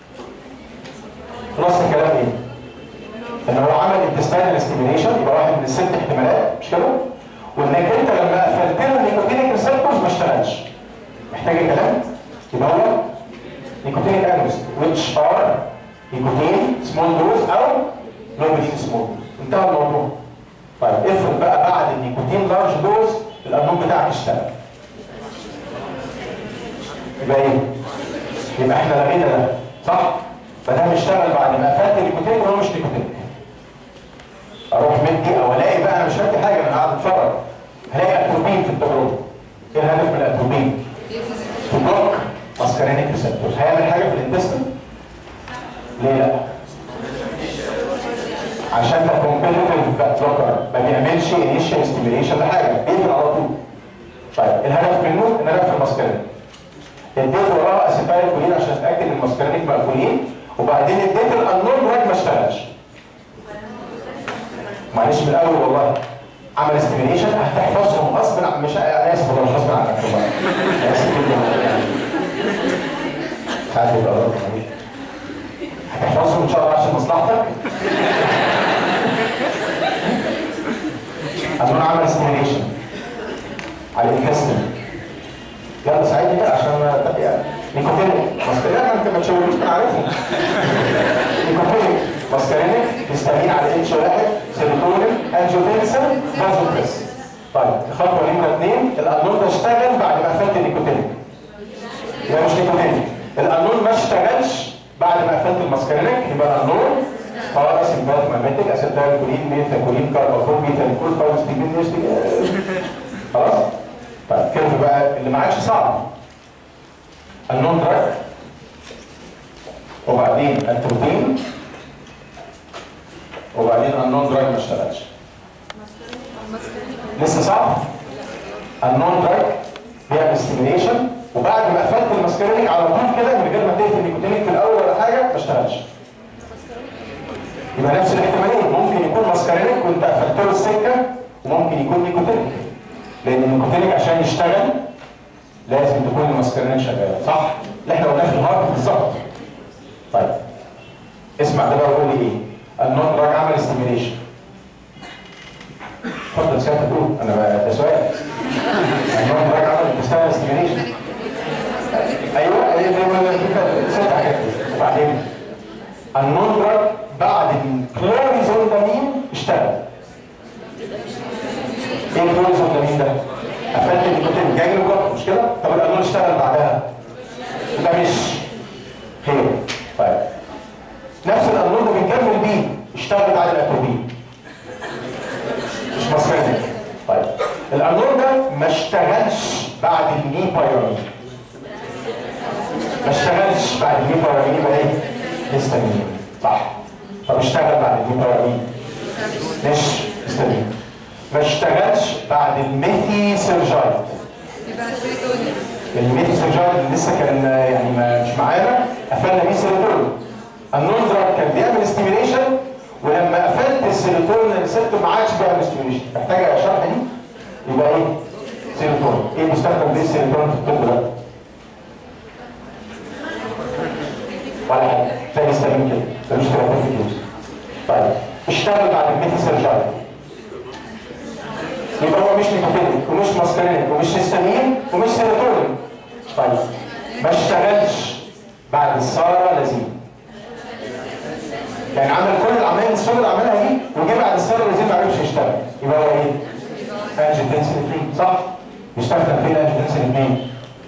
خلاص الكلام ايه؟ ان هو عمل انتستينال ستيميليشن يبقى واحد من الست احتمالات مش كده؟ وانك انت لما قفلت له النيكوتينيك ريسبتورز ما اشتغلش محتاج كلام؟ يبقى هو نيكوتينيك اجونست which are نيكوتين سمول دوز او لوبيدين سمول دوز انتهى الموضوع طيب افرض بقى بعد النيكوتين لارج دوز الانون بتاعك اشتغل يبقى ايه؟ يبقى احنا لغينا ده صح؟ فده اشتغل بعد ما قفلت النيكوتين وهو مش نيكوتين اروح مدي او الاقي بقى انا مش هدي حاجه انا قاعد اتفرج هلاقي اتروبين في التجربه ايه الهدف من الاتروبين؟ تو بلوك ماسكارينيك ريسبتورز هيعمل حاجه في الانتستين؟ ليه لا؟ عشان ده كومبيتيتيف بلوكر ما بيعملش انيشال ستيميليشن لحاجه بيقفل على طول طيب الهدف منه ان انا اقفل الماسكارينيك اديت وراها اسيتايل كولين عشان اتاكد ان الماسكارينيك مقفولين وبعدين اديت الانون دراج ما اشتغلش معلش من الاول والله عمل استيميليشن هتحفظهم غصب عن مش انا اسف والله مش غصب عنك والله أنا اسف جدا يعني ساعات بيبقى غلط معلش. هتحفظهم ان شاء الله عشان مصلحتك الانون عمل استيميليشن على الانتستين يلا ساعدني بقى عشان ما يعني نيكوتينيك ماسكارينيك انت ما تشاورنيش انا عارفهم نيكوتينيك ماسكارينيك هيستامين على اتش واحد سيروتونين انجيوتنسن فازوبريس طيب الخطوه نمره اثنين الانون ده اشتغل بعد ما قفلت النيكوتينيك يبقى مش نيكوتينيك الانون ما اشتغلش بعد ما قفلت الماسكارينيك يبقى الانون خلاص سمبات مامتك اسيتال كولين ميثا كولين كارباكول ميثا نيكول فاوستيجين خلاص طيب كيرف بقى اللي ما عادش صعب النون دراج وبعدين التروبين وبعدين النون دراج ما اشتغلش لسه صعب النون دراج بيعمل ستيميليشن وبعد ما قفلت الماسكارينيك على طول كده من غير ما تقفل النيكوتينيك في الاول ولا حاجه ما اشتغلش يبقى نفس الاحتمالين ممكن يكون ماسكارينيك وانت قفلت له السكه وممكن يكون نيكوتينيك لان النيكوتينيك عشان يشتغل لازم تكون الماسكارينيك شغاله صح؟ اللي احنا قلناه في الهارت بالظبط طيب اسمع ده بقى وقول لي ايه؟ النون دراج عمل ستيميليشن اتفضل سيادة تقول انا بقى- ده سؤال النون دراج عمل بتستعمل ستيميليشن ايوه هي زي ما انا ست حاجات وبعدين النون دراج بعد الكلوريزونامين اشتغل ايه الكلوريزونامين ده؟ قفلت النيكوتين جاي له جوه مش كده؟ طب الانون اشتغل بعدها ده مش خير طيب نفس الانون ده بنكمل بيه اشتغل بعد الاتروبين مش مصري طيب الانون ده ما اشتغلش بعد الميبايرامين ما اشتغلش بعد الميبايرامين يبقى ايه؟ هيستامين صح طب اشتغل بعد الميبايرامين مش هيستامين ما اشتغلش بعد الميثي سيرجايد يبقى سيروتونين الميثي سيرجايد اللي لسه كان آه، يعني ما مش معانا قفلنا بيه سيروتونين النون دراج كان بيعمل ستيميليشن ولما قفلت السيروتونين ريسبتور ما عادش بيعمل ستيميليشن محتاجه شرح دي يبقى ايه؟ سيروتونين ايه بيستخدم ليه السيروتونين في الطب ده؟ ولا حاجه زي السليم كده ملوش ثلاثين كيلو طيب اشتغل بعد الميثي سيرجايد يبقى هو مش نيكوتينيك ومش ماسكارينيك ومش هيستامين ومش سيروتونين طيب ما اشتغلش بعد السارة لازين يعني عمل كل العملية اللي الشغل عملها دي وجه بعد السارة لازين ما عرفش يشتغل يبقى هو ايه؟ انجيوتنسين 2 صح؟ بيستخدم فين انجيوتنسين 2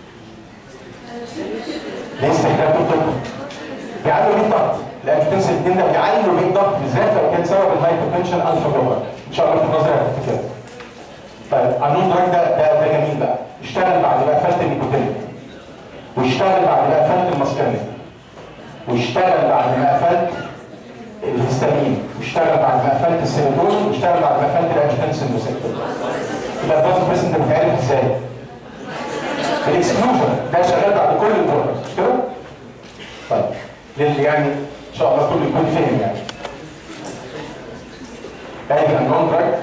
ليه استخدام في الطب؟ بيعلوا بيه الضغط الانجيوتنسين 2 ده بيعلوا بيه الضغط بالذات لو كان سبب الهايبوتنشن الفا جلوبال ان شاء الله في النظر هتفتكرها طيب النون دراج ده ده ده جميل بقى اشتغل بعد ما قفلت النيكوتين واشتغل بعد ما قفلت الماسكارين واشتغل بعد ما قفلت الهستامين واشتغل بعد ما قفلت السيروتونين واشتغل بعد ما قفلت الانجيوتنسين ريسبتور يبقى الدوز بريسنت بتتعرف ازاي؟ الاكسكلوجن ده شغال بعد كل البرودكتس مش كده؟ طيب للي يعني ان شاء الله كله يكون فهم يعني ادي النون دراج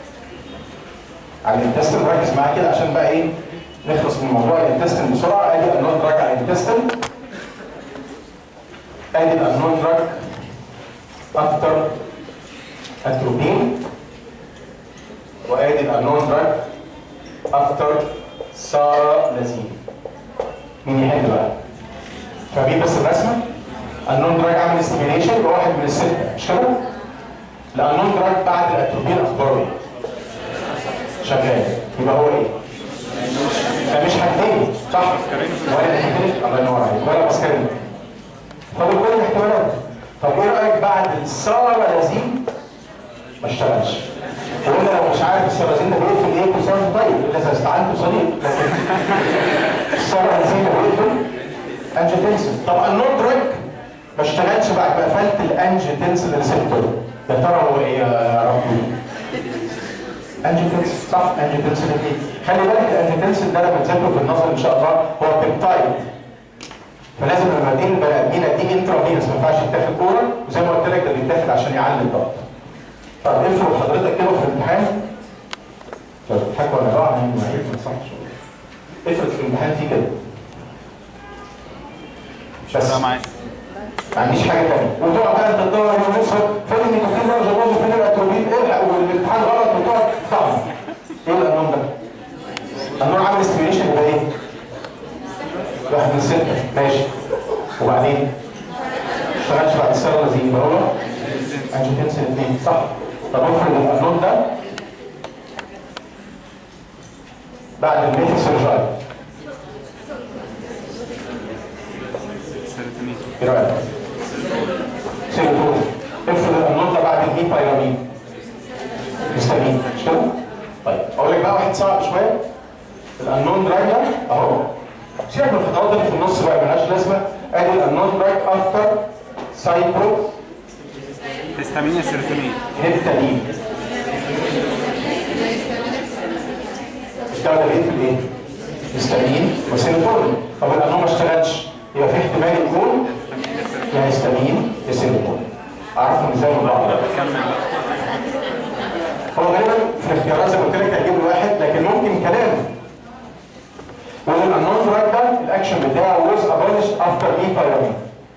على الانتستين ركز معايا كده عشان بقى ايه نخلص من موضوع الانتستين بسرعه ادي النون دراج على الانتستين ادي النون دراج افتر اتروبين وادي النون دراج افتر سارة لازين مين يحل بقى؟ فاهمين بس الرسمه؟ النون دراج عامل استيميليشن يبقى واحد من السته مش كده؟ لا النون دراج بعد الاتروبين اخباره ايه؟ شغال يبقى هو ايه؟ ده مش حاجتين صح؟ ولا حاجتين الله ينور عليك ولا ماسكارين طب كل الاحتمالات طب ايه رايك بعد السارازين ما اشتغلش؟ وقلنا لو مش عارف السارازين ده بيقفل ايه كل سنه وأنت طيب الا اذا استعنت صديق لكن السارازين ده بيقفل انجيوتنسين طب النون دراج ما اشتغلش بعد ما قفلت الانجيوتنسين ريسبتور يا ترى هو ايه يا ربي؟ انجيوتنسين صح انجيوتنسين ايه خلي بالك الانجيوتنسين ده لما تذاكره في النظر ان شاء الله هو بيبتايد فلازم لما ادين البني ادمين اديه انترافينس ما ينفعش يتاخد اورال وزي ما قلت لك ده بيتاخد عشان يعلي الضغط طب افرض حضرتك كده في الامتحان طب بتضحك ولا بقى يعني ما هيك ما صحش افرض في الامتحان في كده بس ده معايا ما عنديش حاجه ثانيه وتقعد بقى انت تدور ونص فين النيكوتين ده جواز فين الاتروبين الحق والامتحان غلط وتقعد طبعا ايه القانون ده؟ القانون عامل استيميليشن يبقى ايه؟ واحد من سته ماشي وبعدين ما اشتغلش بعد السنه زي يبقى هو انجيوتنسين اثنين صح طب افرض القانون ده بعد الميثي سيرجاي سيروتونين ايه رايك؟ سيروتونين افرض القانون ده بعد الهيبايرامين هيستامين مش كده؟ طيب اقول لك بقى واحد صعب شويه الانون دراج ده اهو سيبك من الخطوات اللي في النص بقى ملهاش لازمه ادي الانون دراج افتر سايبرو هيستامين يا سيروتونين هيبتالين اشتغل ايه في الايه؟ هيستامين وسيروتونين طب الانون ما اشتغلش يبقى في احتمال يكون يا هيستامين يا سيروتونين اعرفهم ازاي من بعض كمل بقى هو غالبا في الاختيارات زي ما قلت لك هيجيب له واحد لكن ممكن كلام يقول الانون دراج ده الاكشن بتاعه was abolished after e-pyramid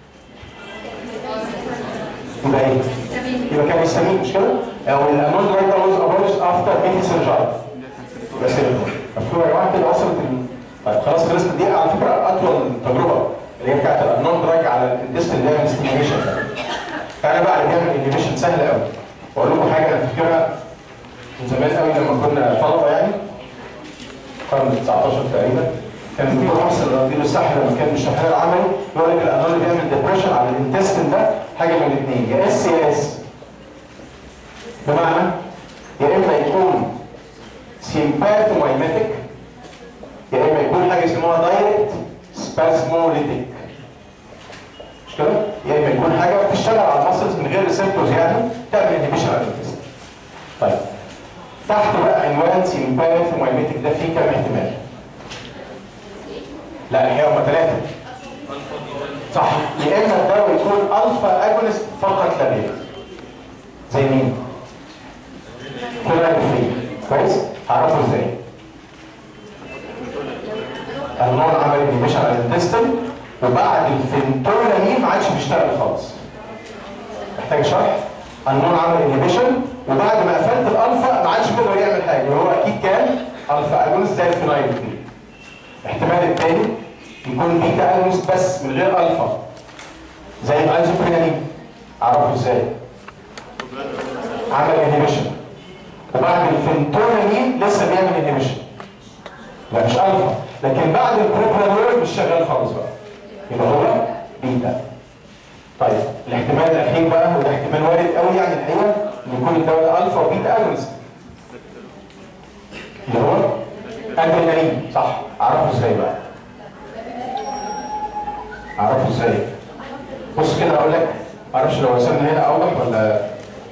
يبقى ايه؟ يبقى كان يستميل مش كده؟ او الانون دراج ده was abolished after methylsynjide بس مفهوم يا جماعه كده وصلت ال... طيب خلاص خلصت دي على فكره اطول تجربه اللي هي بتاعت الانون دراج على الانتستين ليفل ستيميوليشن تعالى بقى اللي بيعمل انيبيشن سهل قوي واقول لكم حاجه انا فاكرها من زمان قوي لما كنا طلبه يعني القرن 19 تقريبا كان الدكتور محسن رضي الصح لما كان بيشرح لنا العملي يقول لك الانون اللي بيعمل ديبريشن على الانتستين ده حاجه من الاثنين يا اس يا اس بمعنى يا اما يكون سيمباثومايماتيك يا اما يكون حاجه اسمها دايركت سبازموليتيك مش كده؟ يا اما يكون حاجه بتشتغل على المسلز من غير ريسبتورز يعني تعمل انهبيشن على الانتستين طيب تحت بقى عنوان سيمباث ومايميتك ده فيه كام احتمال؟ لا الحقيقه هم ثلاثه صح يا اما الدواء يكون الفا اجونست فقط لا غير زي مين؟ كلورادوفري كويس؟ هعرفه ازاي؟ النوع عمل انيبيشن على الانتستين وبعد الفنتولامين ما عادش بيشتغل خالص محتاج شرح النوع عمل انيبيشن وبعد ما قفلت الالفا ما عادش بيقدر يعمل حاجه وهو اكيد كان الفا اجونست زي الفينايل الاحتمال الثاني يكون بيتا اجونست بس من غير الفا زي الايزوبرينالين اعرفه ازاي عمل انيبيشن وبعد الفنتولامين لسه بيعمل انيبيشن لا مش الفا لكن بعد البروبرانول مش شغال خالص بقى يبقى هو بيتا طيب الاحتمال الاخير بقى وده احتمال وارد قوي يعني الحقيقه ان يكون الدواء ده الفا وبيتا اجونست اللي هو ادرينالين صح اعرفه ازاي بقى اعرفه ازاي بص كده اقول لك معرفش لو رسمنا هنا اوضح ولا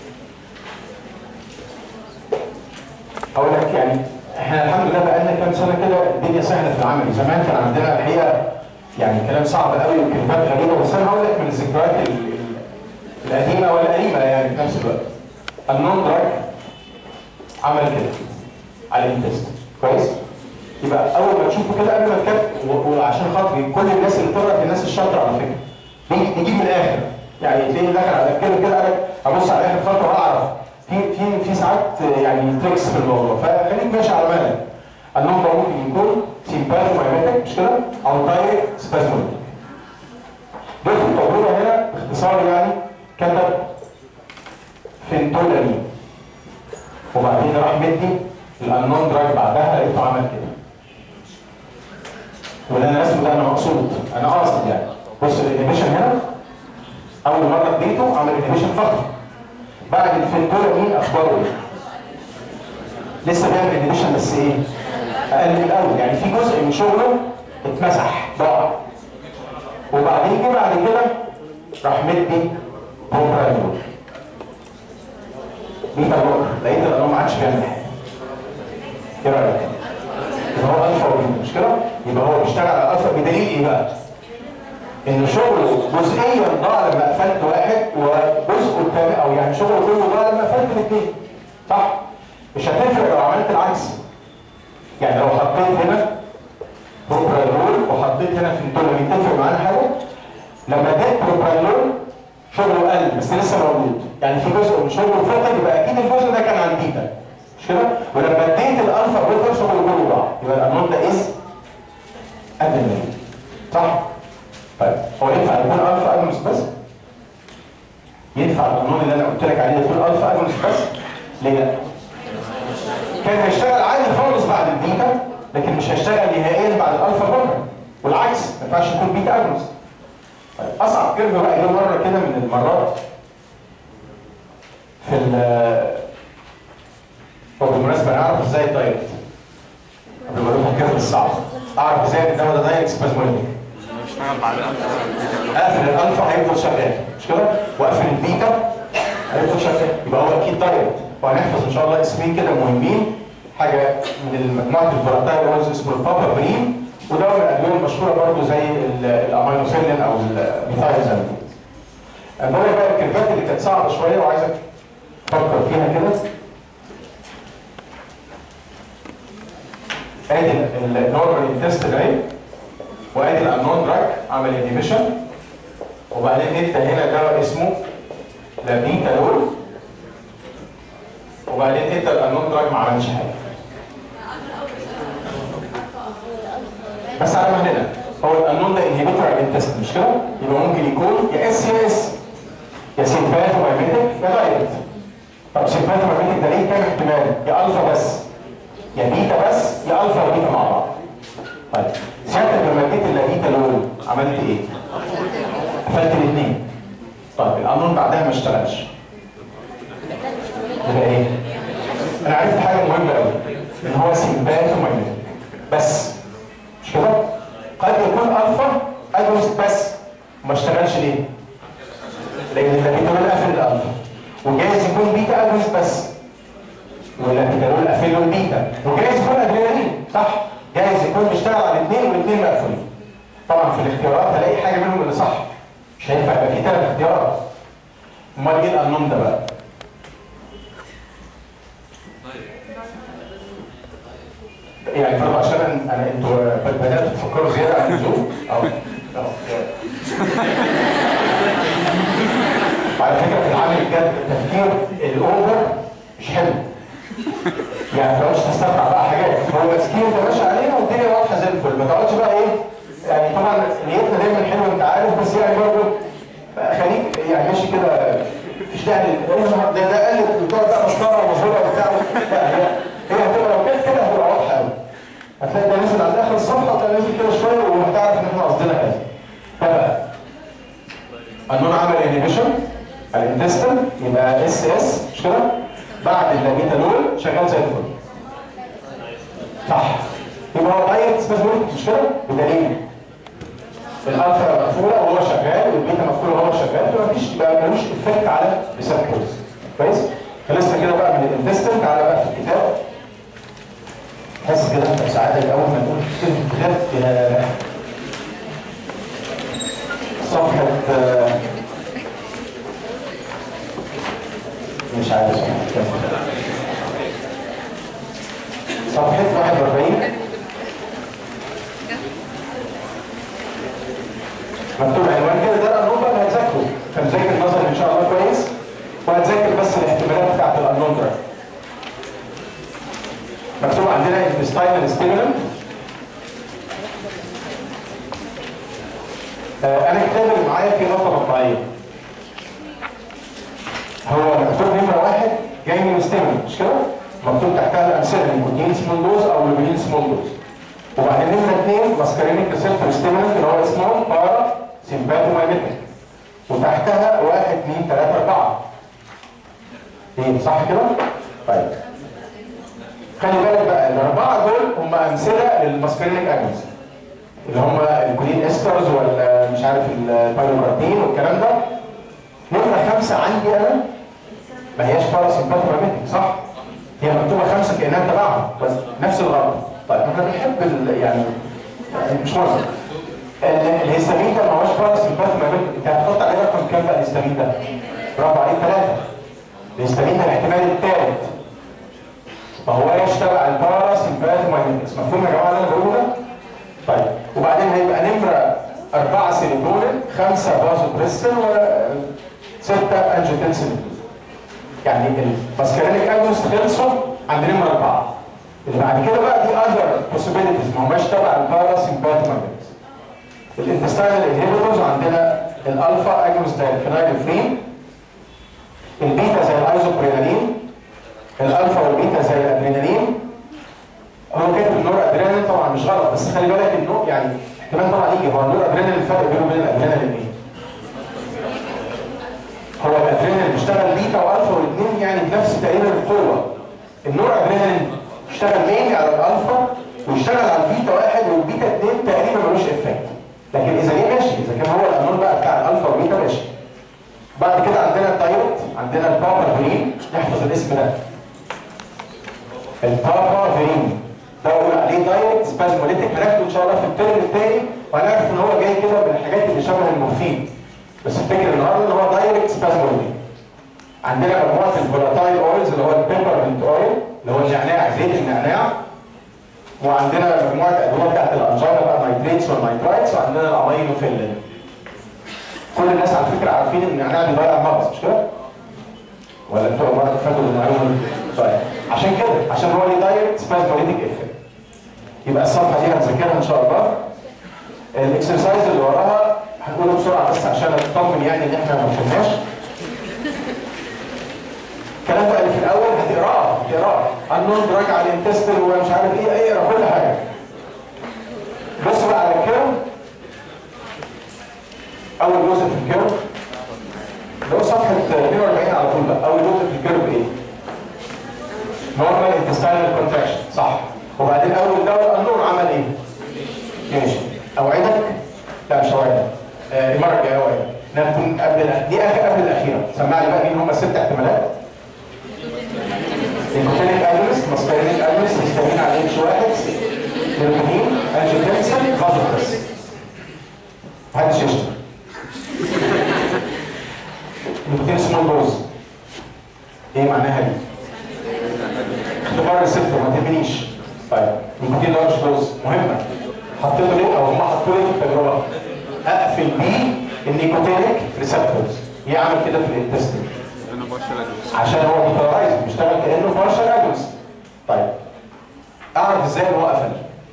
اقول لك يعني احنا الحمد لله بقالنا كام سنه كده الدنيا سهله في العمل زمان كان عندنا الحقيقه يعني كلام صعب قوي وكلمات غريبه بس انا هقول لك من الذكريات ال- ال- القديمه والقريبه يعني في نفس الوقت النون دراج عمل كده على الانتست كويس يبقى اول ما تشوفه كده قبل ما تكتب و- وعشان خاطري كل الناس اللي بتقرا الناس الشاطره على فكره نيجي نجيب من الاخر يعني تلاقي داخل على كده كده قالك ابص على اخر خطوه واعرف في في في ساعات يعني تريكس في الموضوع فخليك ماشي على مالك النوم ده ممكن يكون سيمباثومايماتيك مش كده او دايركت سبازموليك دول في التوضيح هنا باختصار يعني كتب فينتولامين وبعدين راح مدي الانون دراج بعدها لقيته عمل كده واللي انا رسمه ده انا مقصود انا قاصد يعني بص الانيبيشن هنا اول مره اديته عمل انيبيشن فقط بعد الفنتولامين اخباره ايه؟ لسه بيعمل انيبيشن بس ايه؟ اقل من الاول يعني في جزء من شغله اتمسح ضاع وبعدين جه بعد كده راح مدي بروبرانول بيتا بلوكر لقيت ان هو ما عادش بيعمل حاجه ايه رايك؟ يبقى هو الفا وبيتا مش كده؟ يبقى هو بيشتغل على الالفا بدليل ايه بقى؟ ان شغله جزئيا ضاع لما قفلت واحد وجزءه الثاني او يعني شغله كله ضاع لما قفلت الاثنين صح؟ مش هتفرق لو عملت العكس يعني لو حطيت هنا بروبرانول وحطيت هنا فينتولامين تفرق معانا حاجه؟ لما اديت بروبرانول شغله قل بس لسه موجود يعني في جزء من شغله فقد يبقى اكيد الجزء ده كان عند بيتا مش كده؟ ولما اديت الالفا بروتر شغله كله ضاع يبقى الانون ده از ادرينالين صح؟ طيب هو ينفع يكون الفا اجونس بس؟ ينفع القانون اللي انا قلت لك عليه يكون الفا اجونس بس؟ ليه لا؟ كان هيشتغل عادي خالص بعد البيتا لكن مش هيشتغل نهائيا بعد الالفا بروتر والعكس ما ينفعش يكون بيتا اجونس طيب اصعب كيرف بقى جه مره كده من المرات في ال هو بالمناسبه انا اعرف ازاي الدايركت قبل ما اقول لكم الكيرف الصعب اعرف ازاي ان الدواء ده دايركت سبازموليك اشتغل بعد اقفل الالفا هيفضل شغال مش كده واقفل البيتا هيفضل شغال يبقى هو اكيد دايركت وهنحفظ ان شاء الله اسمين كده مهمين حاجه من مجموعه الفولاتايل هو اسمه البابا برين وده من الادويه المشهوره برضه زي ال- الامينوسيلين او الميثايلزامين بقول بقى الكلمات اللي كانت صعبه شويه وعايزك تفكر فيها كده ادي النورمال انتستين اهي وادي الانون دراج عمل انيبيشن وبعدين انت هنا دواء اسمه لابيتالول وبعدين انت الانون دراج ما عملش حاجه بس على مهلنا هو الانون ده انهبيتور على الانتستين مش كده؟ يبقى ممكن يكون يا اس يا اس يا سيمباثومايميتك يا دايركت طب سيمباثومايميتك ده ليه كام احتمال؟ يا الفا بس يا بيتا بس يا الفا وبيتا مع بعض طيب ساعتك لما اديت اللابيتا لول عملت ايه؟ قفلت الاثنين طيب القانون بعدها ما اشتغلش يبقى ايه؟ انا عرفت حاجه مهمه قوي ان هو سيمباثومايميتك بس مش كده؟ قد يكون الفا اجونست بس وما اشتغلش ليه؟ لان اللابيتا لول قفل الالفا وجايز يكون بيتا اجونست بس والابيتالول قافل له البيتا وجايز يكون ادرينالين صح جايز يكون بيشتغل على الاثنين والاثنين مقفولين طبعا في الاختيارات هلاقي حاجه منهم اللي صح مش هينفع يبقى في ثلاث اختيارات امال ايه القانون ده بقى يعني برضه عشان انا أنا- انتوا بدات تفكروا زياده عن اللزوم اه اه على فكره في العمل الجد التفكير الاوفر مش حلو يعني ما تقعدش تستبعد بقى حاجات هو مسكين انت ماشي عليها والدنيا واضحه زي الفل ما تقعدش بقى ايه يعني طبعا نيتنا دايما حلوه انت عارف بس يعني برضه خليك يعني ماشي كده مفيش داعي لل- ايه ده ده ده قلت وتقعد بقى مسطره ومزوره وبتاع لا هي هي هتبقى لو كانت كده هتبقى واضحه قوي هتلاقي ده نزل عند اخر الصفحه وتلاقي نزل كده شويه وهتعرف ان احنا قصدنا كذا فبقى النون عمل انهبيشن الانتستين يبقى اس اس مش كده بعد اللاميتانول شغال زي الفل صح يبقى هو دايركت سبازموليك مش كده بدليل الالفا مقفوله وهو شغال والبيتا مقفوله وهو شغال فمفيش يبقى ملوش افكت على ريسبتورز كويس خلصنا كده بقى من الانتستين تعالى بقى في الكتاب تحس كده انت سعادة اول ما نقول كلمه الكتاب يا صفحه آه، مش عارف صفحه كام صفحه 41 مكتوب عنوان كده ده القانون بقى اللي هتذاكره فمذاكر النظري ان شاء الله كويس وهتذاكر بس الاحتمالات بتاعت القانون ده مكتوب عندنا intestinal stimulant آه انا الكتاب اللي معايا فيه نقطه مطبعيه هو مكتوب نمره واحد جاي من ستيمولنت مش كده؟ مكتوب تحتها الامثله نيكوتين سمول دوز او لوبينين سمول دوز وبعدين نمره اثنين ماسكارينيك ريسبتور ستيمولنت اللي هو اسمه بارا سيمباتومايميتيك وتحتها واحد اثنين ثلاثه اربعه ايه صح كده؟ طيب خلي بالك بقى الاربعه دول هم امثله للماسكارينيك اجنس اللي هم الكولين استرز ولا مش عارف البايلوكاربين والكلام ده نمره خمسه عندي انا ما هياش باراسيمباتومايميتيك صح؟ هي مكتوبه خمسه كانها تبعها بس نفس الغلط طيب احنا بنحب ال- يعني يعني مش مهم ال- الهيستامين ده ما هوش باراسيمباتومايميتيك انت هتحط عليه رقم كام بقى الهيستامين ده؟ برافو عليك ثلاثه الهيستامين ده الاحتمال الثالث ما هواش تبع الباراسيمباتومايميتكس مفهوم يا جماعه اللي انا بقوله ده؟ طيب وبعدين هيبقى نمره أربعة سيروتونين خمسة بازوبريسين وستة أنجيوتنسين يعني الماسكارينيك اجونست خلصوا عند نمرة أربعة اللي بعد كده بقى دي أذر بوسيبيليتيز ما هماش تبع الباراسيمباتومايميتكس الانتستاينال انهبيتورز عندنا الالفا اجونست زي الفينايلفرين البيتا زي الايزوبرينالين الالفا والبيتا زي الادرينالين هو كاتب النور ادرينالين طبعا مش غلط بس خلي بالك انه يعني احتمال طبعا يجي هو النور ادرينالين الفرق بينه وبين الادرينالين ايه؟ هو الادرينالين بيشتغل بيتا والفا والاثنين يعني بنفس تقريبا القوه النور ادرينالين بيشتغل مينلي على الالفا ويشتغل على البيتا واحد والبيتا اثنين تقريبا ملوش افكت لكن اذا ليه ماشي اذا كان هو القانون بقى بتاع الالفا والبيتا ماشي بعد كده عندنا التايروت عندنا البابافيرين نحفظ الاسم ده البابافيرين ده بقول عليه دايركت سبازموليتيك هناخده ان شاء الله في الترم الثاني وهنعرف ان هو جاي كده من الحاجات اللي شبه المورفين بس افتكر النهارده ان هو دايركت سبازموليتيك عندنا مجموعه الفولاتايل اويلز اللي هو البيبرمنت اويل اللي هو النعناع زيت النعناع وعندنا مجموعه ادويه بتاعت الانجينا بقى نايتريتس والنايترايتس وعندنا الامينوفيلين كل الناس على فكره عارفين ان النعناع بيضيع المغص مش كده؟ ولا انتوا مرة فاكروا المعلومه دي؟ طيب عشان كده عشان هو ليه دايركت سبازموليتيك افكت يبقى الصفحه دي هنذاكرها ان شاء الله الاكسرسايز اللي وراها هنقوله بسرعه بس عشان اطمن يعني ان احنا ما فهمناش الكلام بقى اللي في الاول هتقراه هتقراه النون دراج على الانتستين ومش عارف ايه اقرا كل حاجه بص بقى على الكيرف اول جزء في الكيرف اللي هو صفحه 42 على طول بقى اول جزء في الكيرف ايه؟ نورمال انتستينال كونتراكشن صح وبعدين اول دواء النور عمل ايه؟ ماشي اوعدك لا مش اوعدك آه المره الجايه اوعدك انها تكون قبل الأخ- دي اخر قبل الاخيره سمع لي بقى مين هم الست احتمالات الكلينيك سيروتونين انجيوتنسين فازوبريس محدش يشتم نيكوتين سمول دوز ايه معناها دي؟ اختبار الريسبتور ما تهمنيش طيب نيكوتين لارج دوز مهمه حطيته ليه او هم حطوا ليه في التجربه اقفل بيه النيكوتينيك ريسبتورز يعمل كده في الانتستين انا بشر ادوس عشان هو بيترايز بيشتغل كانه بارشال اجونس طيب اعرف ازاي ان هو قفل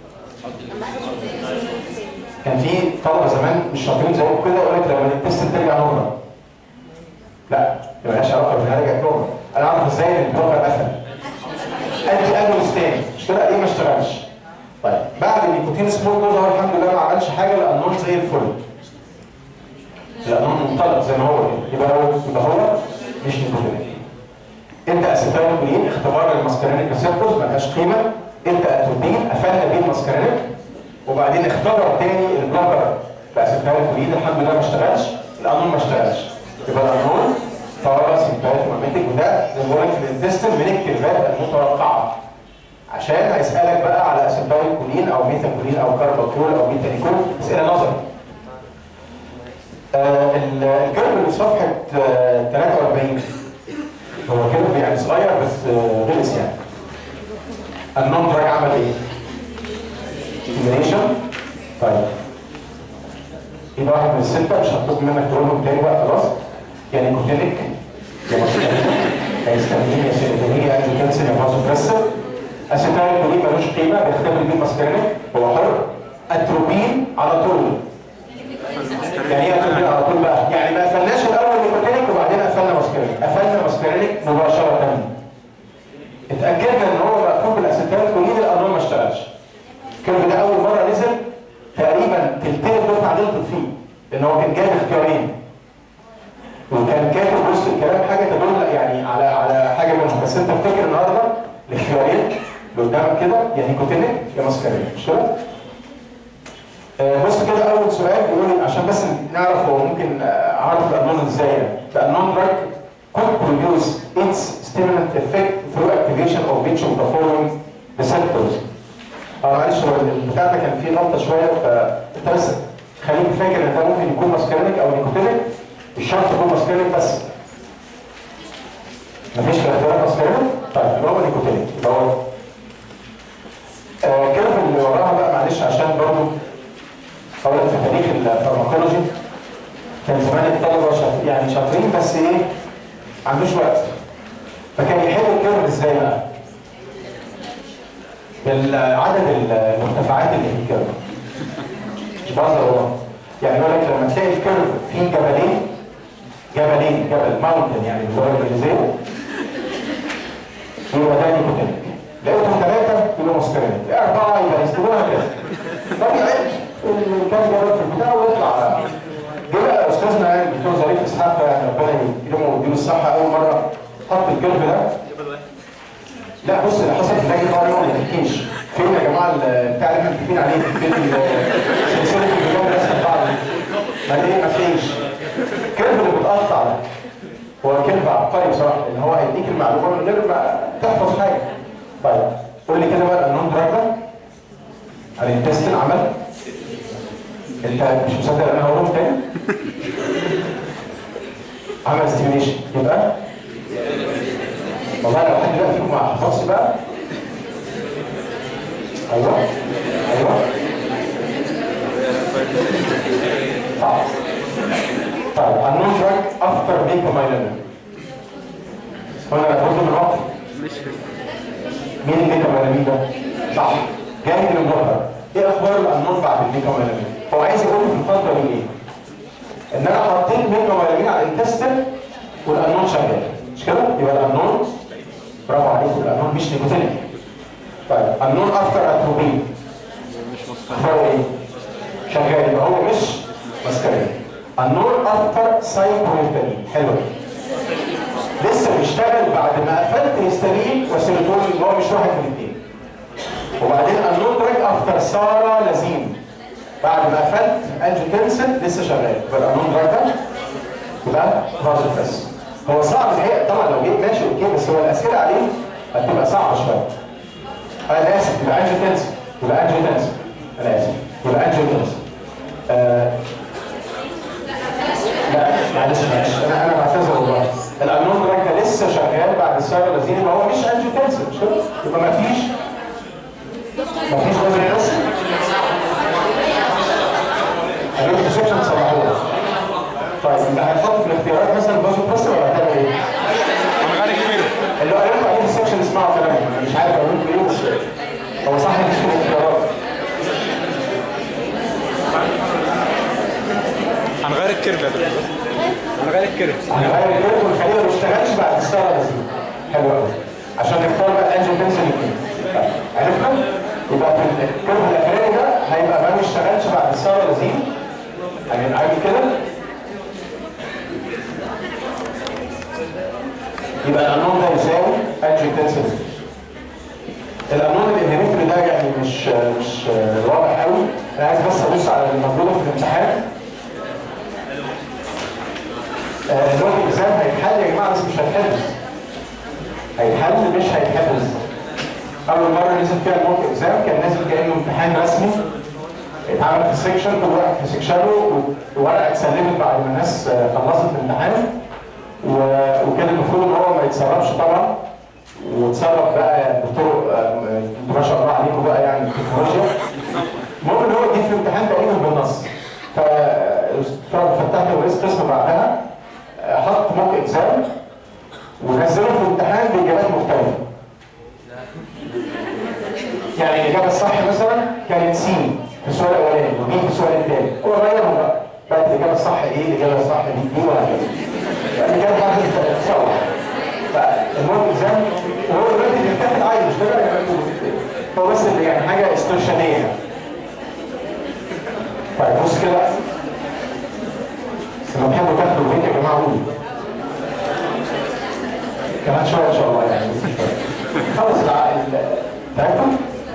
كان في طلبه زمان مش شاطرين زيكم كده يقول لك لما الانتستين ترجع نورمال لا ما لهاش علاقه بانها رجعت نورمال انا اعرف ازاي ان البلوكر قفل ادي اجونس تاني مش كده ايه ما اشتغلش طيب بعد النيكوتين سمول دوز هو الحمد لله ما عملش حاجه لانه زي الفل لانه منطلق زي ما هو كده يبقى هو يبقى هو مش نيكوتين انت اسيتايلكولين اختبار الماسكارينيك ريسبتورز ملهاش قيمه انت اتروبين قفلنا بيه الماسكارينيك وبعدين اختبر تاني البلوكر باسيتايلكولين الحمد لله ما اشتغلش القانون ما اشتغلش يبقى القانون فورا سيمباتوميمتيك وده زي ما بقول لك في الانتستين من الكلمات المتوقعه عشان هيسالك بقى على اسيتايلكولين او ميثاكولين او كارباكيول او بيتانيكول اسئله نظري آه، ال- الكيرف اللي في صفحه آه، 43 هو كيرف يعني صغير بس آه، غلس يعني النون دراج عمل ايه؟ سيميليشن طيب يبقى واحد من الستة مش هطلب منك تقولهم تاني بقى خلاص يعني كوتينيك يا ماسكارينيك يا هيستامين يا سيروتونين يا انجيوتنسين يا فازوبريسر اسيتايل كولين ملوش قيمه بيختبر بيه ماسكارينيك هو حر اتروبين على طول يعني ايه اتروبين على طول بقى؟ يعني ما قفلناش الاول نيكوتينيك وبعدين قفلنا ماسكارينيك قفلنا ماسكارينيك مباشره اتاكدنا ان هو مقفول بالاسيتايل كولين القانون ما اشتغلش الكيرف ده اول مره نزل تقريبا تلتين الدفعه غلطت فيه لان هو كان جايب اختيارين وكان كاتب وسط الكلام حاجه تدل يعني على على حاجه منهم بس انت افتكر النهارده الاختيارين اللي قدامك كده يا نيكوتينيك يا ماسكارينيك مش كده؟ آه، بص كده اول سؤال بيقول لي عشان بس نعرف هو ممكن آه، اعرف الانون ازاي يعني The unknown drug could produce its stimulant effect through activation of which of the following receptors اه معلش هو البتاع ده كان فيه غلطه شويه فانت بس خليك فاكر ان ده ممكن يكون ماسكارينيك او نيكوتينيك مش شرط يكون ماسكارينيك بس مفيش في الاختيارات ماسكارينيك طيب يبقى هو نيكوتينيك يبقى هو آه كده في اللي وراها بقى معلش عشان برضه اقول لك في تاريخ الفارماكولوجي كان زمان الطلبه شاط- يعني شاطرين بس ايه ما عندوش وقت فكان يحل الكيرف ازاي بقى؟ بالعدد المرتفعات اللي في الكيرف مش بهزر والله يعني يقول لك لما تلاقي الكيرف فيه جبلين جبلين جبل ماونتن يعني باللغه الانجليزيه يبقى ده نيكوتينيك لقيتهم ثلاثه يبقى ماسكارينيك اربعه يبقى يستخدموها كده طبيعي كان جبل في البتاع ويطلع جه بقى استاذنا يعني الدكتور ظريف اسحاق يعني ربنا يكرمه ويديله الصحه اول مره حط الكيرف ده لا بص اللي حصل في النادي طبعا ما تحكيش فين يا جماعه ال- بتاع اللي احنا متفقين عليه فين ال- سلسله البيجان رسم بعض ما ايه ما فيش الكيرف اللي متقطع ده هو كيرف عبقري بصراحه لان هو هيديك المعلومه من غير ما تحفظ حاجه طيب قول لي كده بقى النون دراج ده الانتستين عمل انت مش مصدق ان انا هقولهم تاني عمل ستيميشن يبقى والله لو حد بقى فيكم ما حفظش بقى ايوه ايوه صح طيب النون دراج افتر ميكامايلين هنا برضه من وقت مش مين الميكامايلين ده؟ صح جاي من المظهر ايه اخبار الانون بعد الميكامايلين؟ هو عايز يقول لي في الفتره دي ايه؟ ان انا حطيت ميكامايلين على الانتستين والانون شغال مش كده؟ يبقى الانون برافو عليكم الانون مش نيكوتينيك طيب النون افتر اتروبين مش مصطلح هو ايه؟ شغال يبقى هو مش ماسكارين النون افتر سايكوهيستامين حلو لسه بيشتغل بعد ما قفلت هيستامين وسيروتونين اللي هو مش واحد من الاثنين وبعدين النون دراج افتر سارا لازين بعد ما قفلت انجيوتنسن لسه شغال يبقى النون دراج ده يبقى فازوبريس هو صعب الحقيقه طبعا لو جيت ماشي اوكي بس هو الاسئله عليه هتبقى صعبه شويه انا اسف يبقى انجيوتنسن يبقى انجيوتنسن انا اسف يبقى انجيوتنسن آه لا معلش معلش انا انا بعتذر والله الانون دراج ده لسه شغال بعد السياره لازين يبقى هو مش انجيوتنسن مش كده؟ يبقى ما فيش ما فيش وزن بس هنعمل برسبشن تصلحوها طيب انت هتحط في الاختيارات مثلا بازو بس ولا هتعمل ايه؟ من غير كبير اللي قريت عليه في السكشن اسمعوا كلامي أنا مش عارف اقول لكم ايه بس هو صح مش في الاختيارات هنغير الكيرف يا دكتور هنغير الكيرف هنغير الكيرف ونخليه ما يشتغلش بعد السهره لازم حلو قوي عشان نختار بقى الانجل تنسل الاثنين عرفنا؟ يبقى في الكيرف الاخراني ده هيبقى ما بيشتغلش بعد السهره لازم هنعمل كده يبقى الانون ده يساوي انجل تنسل الانون الانهبيتوري ده يعني مش مش واضح قوي انا عايز بس ابص على المطلوبه في الامتحان اللي هو الإلزام هيتحل يا جماعة بس مش هيتحفظ هيتحل مش هيتحفظ أول مرة نزل فيها الموك إكزام كان نازل كأنه امتحان رسمي اتعمل في السكشن كل واحد في سكشنه وورقة اتسلمت بعد ما الناس خلصت الامتحان و- وكان المفروض ان هو ما يتسربش طبعا وتصرف بقى بطرق آه، انتوا ما شاء الله عليكم بقى يعني التكنولوجيا المهم ان هو جه في الامتحان تقريبا بالنص فالاستاذ فتحت رئيس قسم بعدها آه، حط موك اكزام ونزله في الامتحان باجابات مختلفه يعني الاجابه الصح مثلا كانت سي في السؤال الاولاني وبي في السؤال الثاني هو غيرهم بقى بقت الاجابه الصح ايه الاجابه الصح دي دي وهكذا يعني كان حاجه تصور فالمهم اكزام وهو دلوقتي اللي بتاخد عادي مش كده يعني هو بس اللي يعني حاجه استرشاديه طيب بص كده لما تحبوا تاخدوا البيت يا جماعه قولوا كمان شويه ان شاء الله يعني بس شوية. خلص الع- ال- تعبتوا؟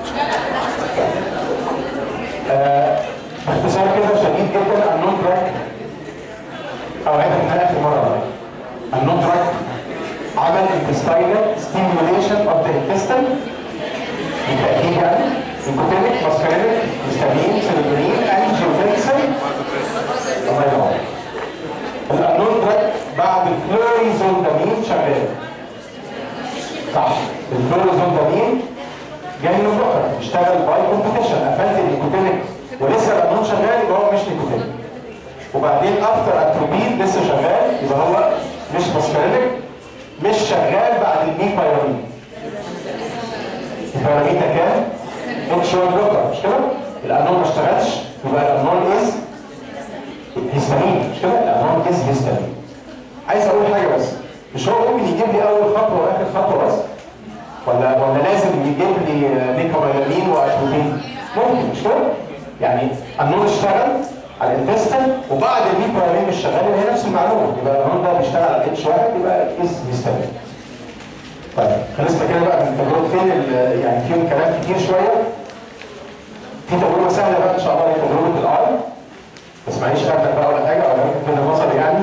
آه، باختصار كده شديد جدا النون تراك او عيدها من اخر مره بقى. النون تراك عمل intestinal stimulation of the intestine بالتاكيد يعني نيكوتينيك ماسكارينيك هيستامين سيروتونين انجيوتنسين الله ينور الانون دراج بعد الفلوريزولدامين شغال صح الفلوريزولدامين جاي من بكره اشتغل باي كومبيتيشن قفلت النيكوتينيك ولسه الانون شغال يبقى هو مش نيكوتينيك وبعدين افتر اتروبين لسه شغال يبقى هو مش ماسكارينيك مش شغال بعد المي بايرامين البيراميد ده كام؟ اتش 1 بلوكر مش كده؟ الانون ما اشتغلش يبقى الانون از هيستامين مش كده؟ الانون از هيستامين عايز اقول حاجه بس مش هو ممكن يجيب لي اول خطوه واخر خطوه بس؟ ولا ولا لازم يجيب لي ميكروبيلامين واتروبين؟ ممكن مش كده؟ يعني النور اشتغل على الانتستين وبعد الميكروبيلامين مش شغال يبقى هي نفس المعلومه يبقى النور ده بيشتغل على اتش 1 يبقى از هيستامين طيب خلصنا كده بقى من تجربتين ال- يعني فيهم كلام كتير شويه في تجربه سهله بقى ان شاء الله هي تجربه الاي بس معليش اخدك بقى ولا حاجه ولا ممكن كده نظري يعني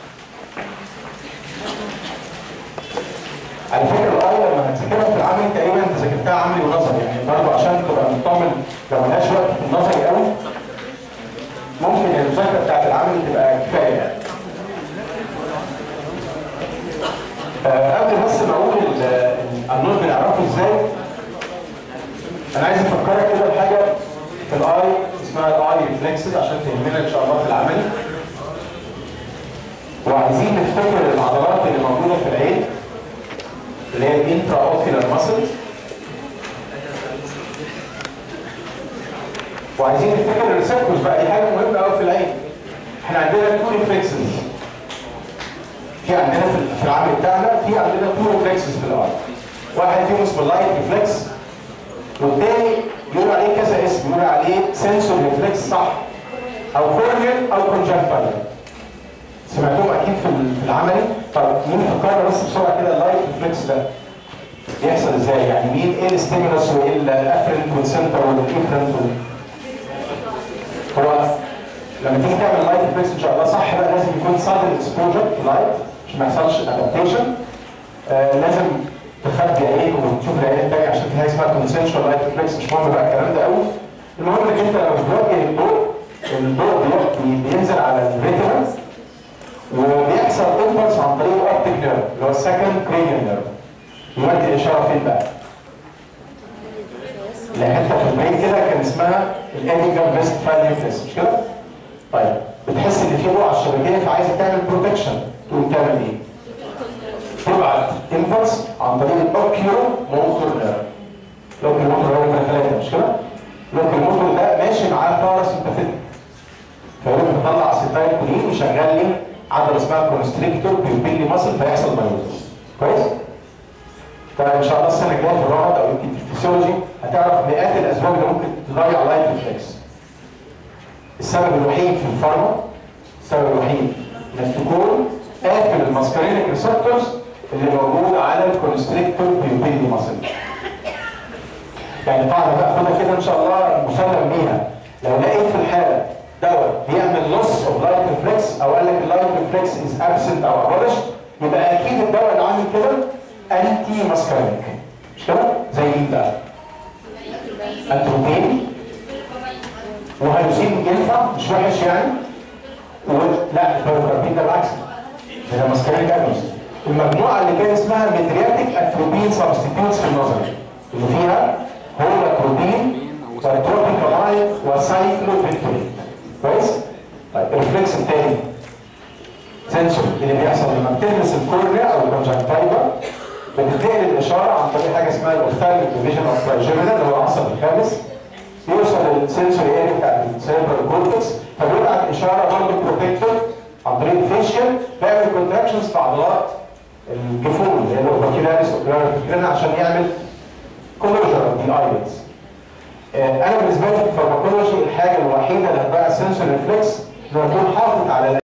على فكره الاي لما هتذاكرها في العملي تقريبا انت ذاكرتها عملي ونظري يعني برضه عشان تبقى مطمن لو ملهاش وقت في النظري قوي ممكن المذاكره بتاعت العملي تبقى كفايه يعني آه، قبل بس ما اقول ال- النور بنعرفه ازاي انا عايز افكرك كده بحاجه في الاي اسمها الاي ريفلكسز عشان تهمنا ان شاء الله في العمل وعايزين نفتكر العضلات اللي موجوده في العين اللي هي الانترا اوكيولار ماسل وعايزين نفتكر الريسبتورز بقى دي حاجه مهمه قوي في العين احنا عندنا تو ريفلكسز في عندنا في في العمل بتاعنا في عندنا تو ريفلكسز في الارض واحد فيهم اسمه لايت ريفلكس والتاني بيقول عليه كذا اسم بيقول عليه سنسور ريفلكس صح او كورنيال او كونجكتيفال سمعتوهم اكيد في ال- في العملي طب مين فكرنا بس بسرعه كده اللايت ريفلكس ده بيحصل ازاي يعني مين ايه الستيمولس وايه الافرنت والسنتر والافرنت وال... هو لما تيجي تعمل لايت ريفلكس ان شاء الله صح بقى لازم يكون سادن اكسبوجر لايت عشان ما يحصلش ادابتيشن آه لازم تخبي عينيك وتشوف العين التانية عشان في حاجه اسمها كونسنشوال لايت ريفلكس مش مهم بقى الكلام ده قوي المهم انك انت لو بتوجه الضوء الضوء بي- بينزل على الريتنا وبيحصل امبلس عن طريق الاوبتيك نيرف اللي هو السكند كرينيال نيرف يودي الاشاره فين بقى؟ لحته في البرين كده كان اسمها الانيجام فيست فاليوفلس مش كده؟ طيب بتحس ان في بقعه الشبكيه فعايزه تعمل بروتكشن تقوم تعمل ايه؟ تبعت امبلس عن طريق الاوكيو موتور نيرف الاوكيو موتور هو نمره ثلاثه مش كده؟ الاوكيو موتور ده ماشي معاه باراسمباثيك فيروح مطلع اسيتايل كولين ويشغل لي عضله اسمها كونستريكتور بيبين لي مصل فيحصل مايوزس كويس؟ فان شاء الله السنه الجايه في الرعد او يمكن في الفسيولوجي هتعرف مئات الاسباب اللي ممكن تضيع لايت ريفلكس. السبب الوحيد في الفارما السبب الوحيد انك تكون قافل الماسكارينيك ريسبتورز اللي موجود على الكونستريكتور بيبين لي مصل. يعني قاعده بقى خدها كده ان شاء الله مسلم بيها لو لقيت في الحاله دواء بيعمل لوس اوف لايت ريفلكس او قال لك اللايت ريفلكس از ابسنت او ابولش يبقى اكيد الدواء اللي عامل كده انتي ماسكارينيك مش كده؟ زي مين بقى؟ انتروبين وهيوسين ينفع مش وحش يعني و... لا البايوكاربين ده بالعكس ده ماسكارينيك اجونست المجموعه اللي كان اسمها ميترياتيك اتروبين سبستيتيوتس في النظري اللي فيها هولاتروبين وتروبيكالاين وسايكلوفينتولين كويس؟ طيب الريفلكس الثاني سنسور اللي بيحصل لما بتلمس الكورنيا او الكونجكتيفا بتنتقل الاشاره عن طريق حاجه اسمها الاوفتالميك ديفيجن اوف ترايجيمينال اللي هو العصب الخامس يوصل للسنسوري اريا بتاعت السيربرال كورتكس فبيبعت اشاره برضه بروتكتور عن طريق الفيشيال بيعمل كونتراكشنز في عضلات الجفون اللي هي الاوباكيلاريس اوبلار فكرنا عشان يعمل كلوجر دي ايلتس انا بالنسبه لي في الفارماكولوجي الحاجه الوحيده اللي هتضيع السنسور ريفلكس انه يكون حاطط على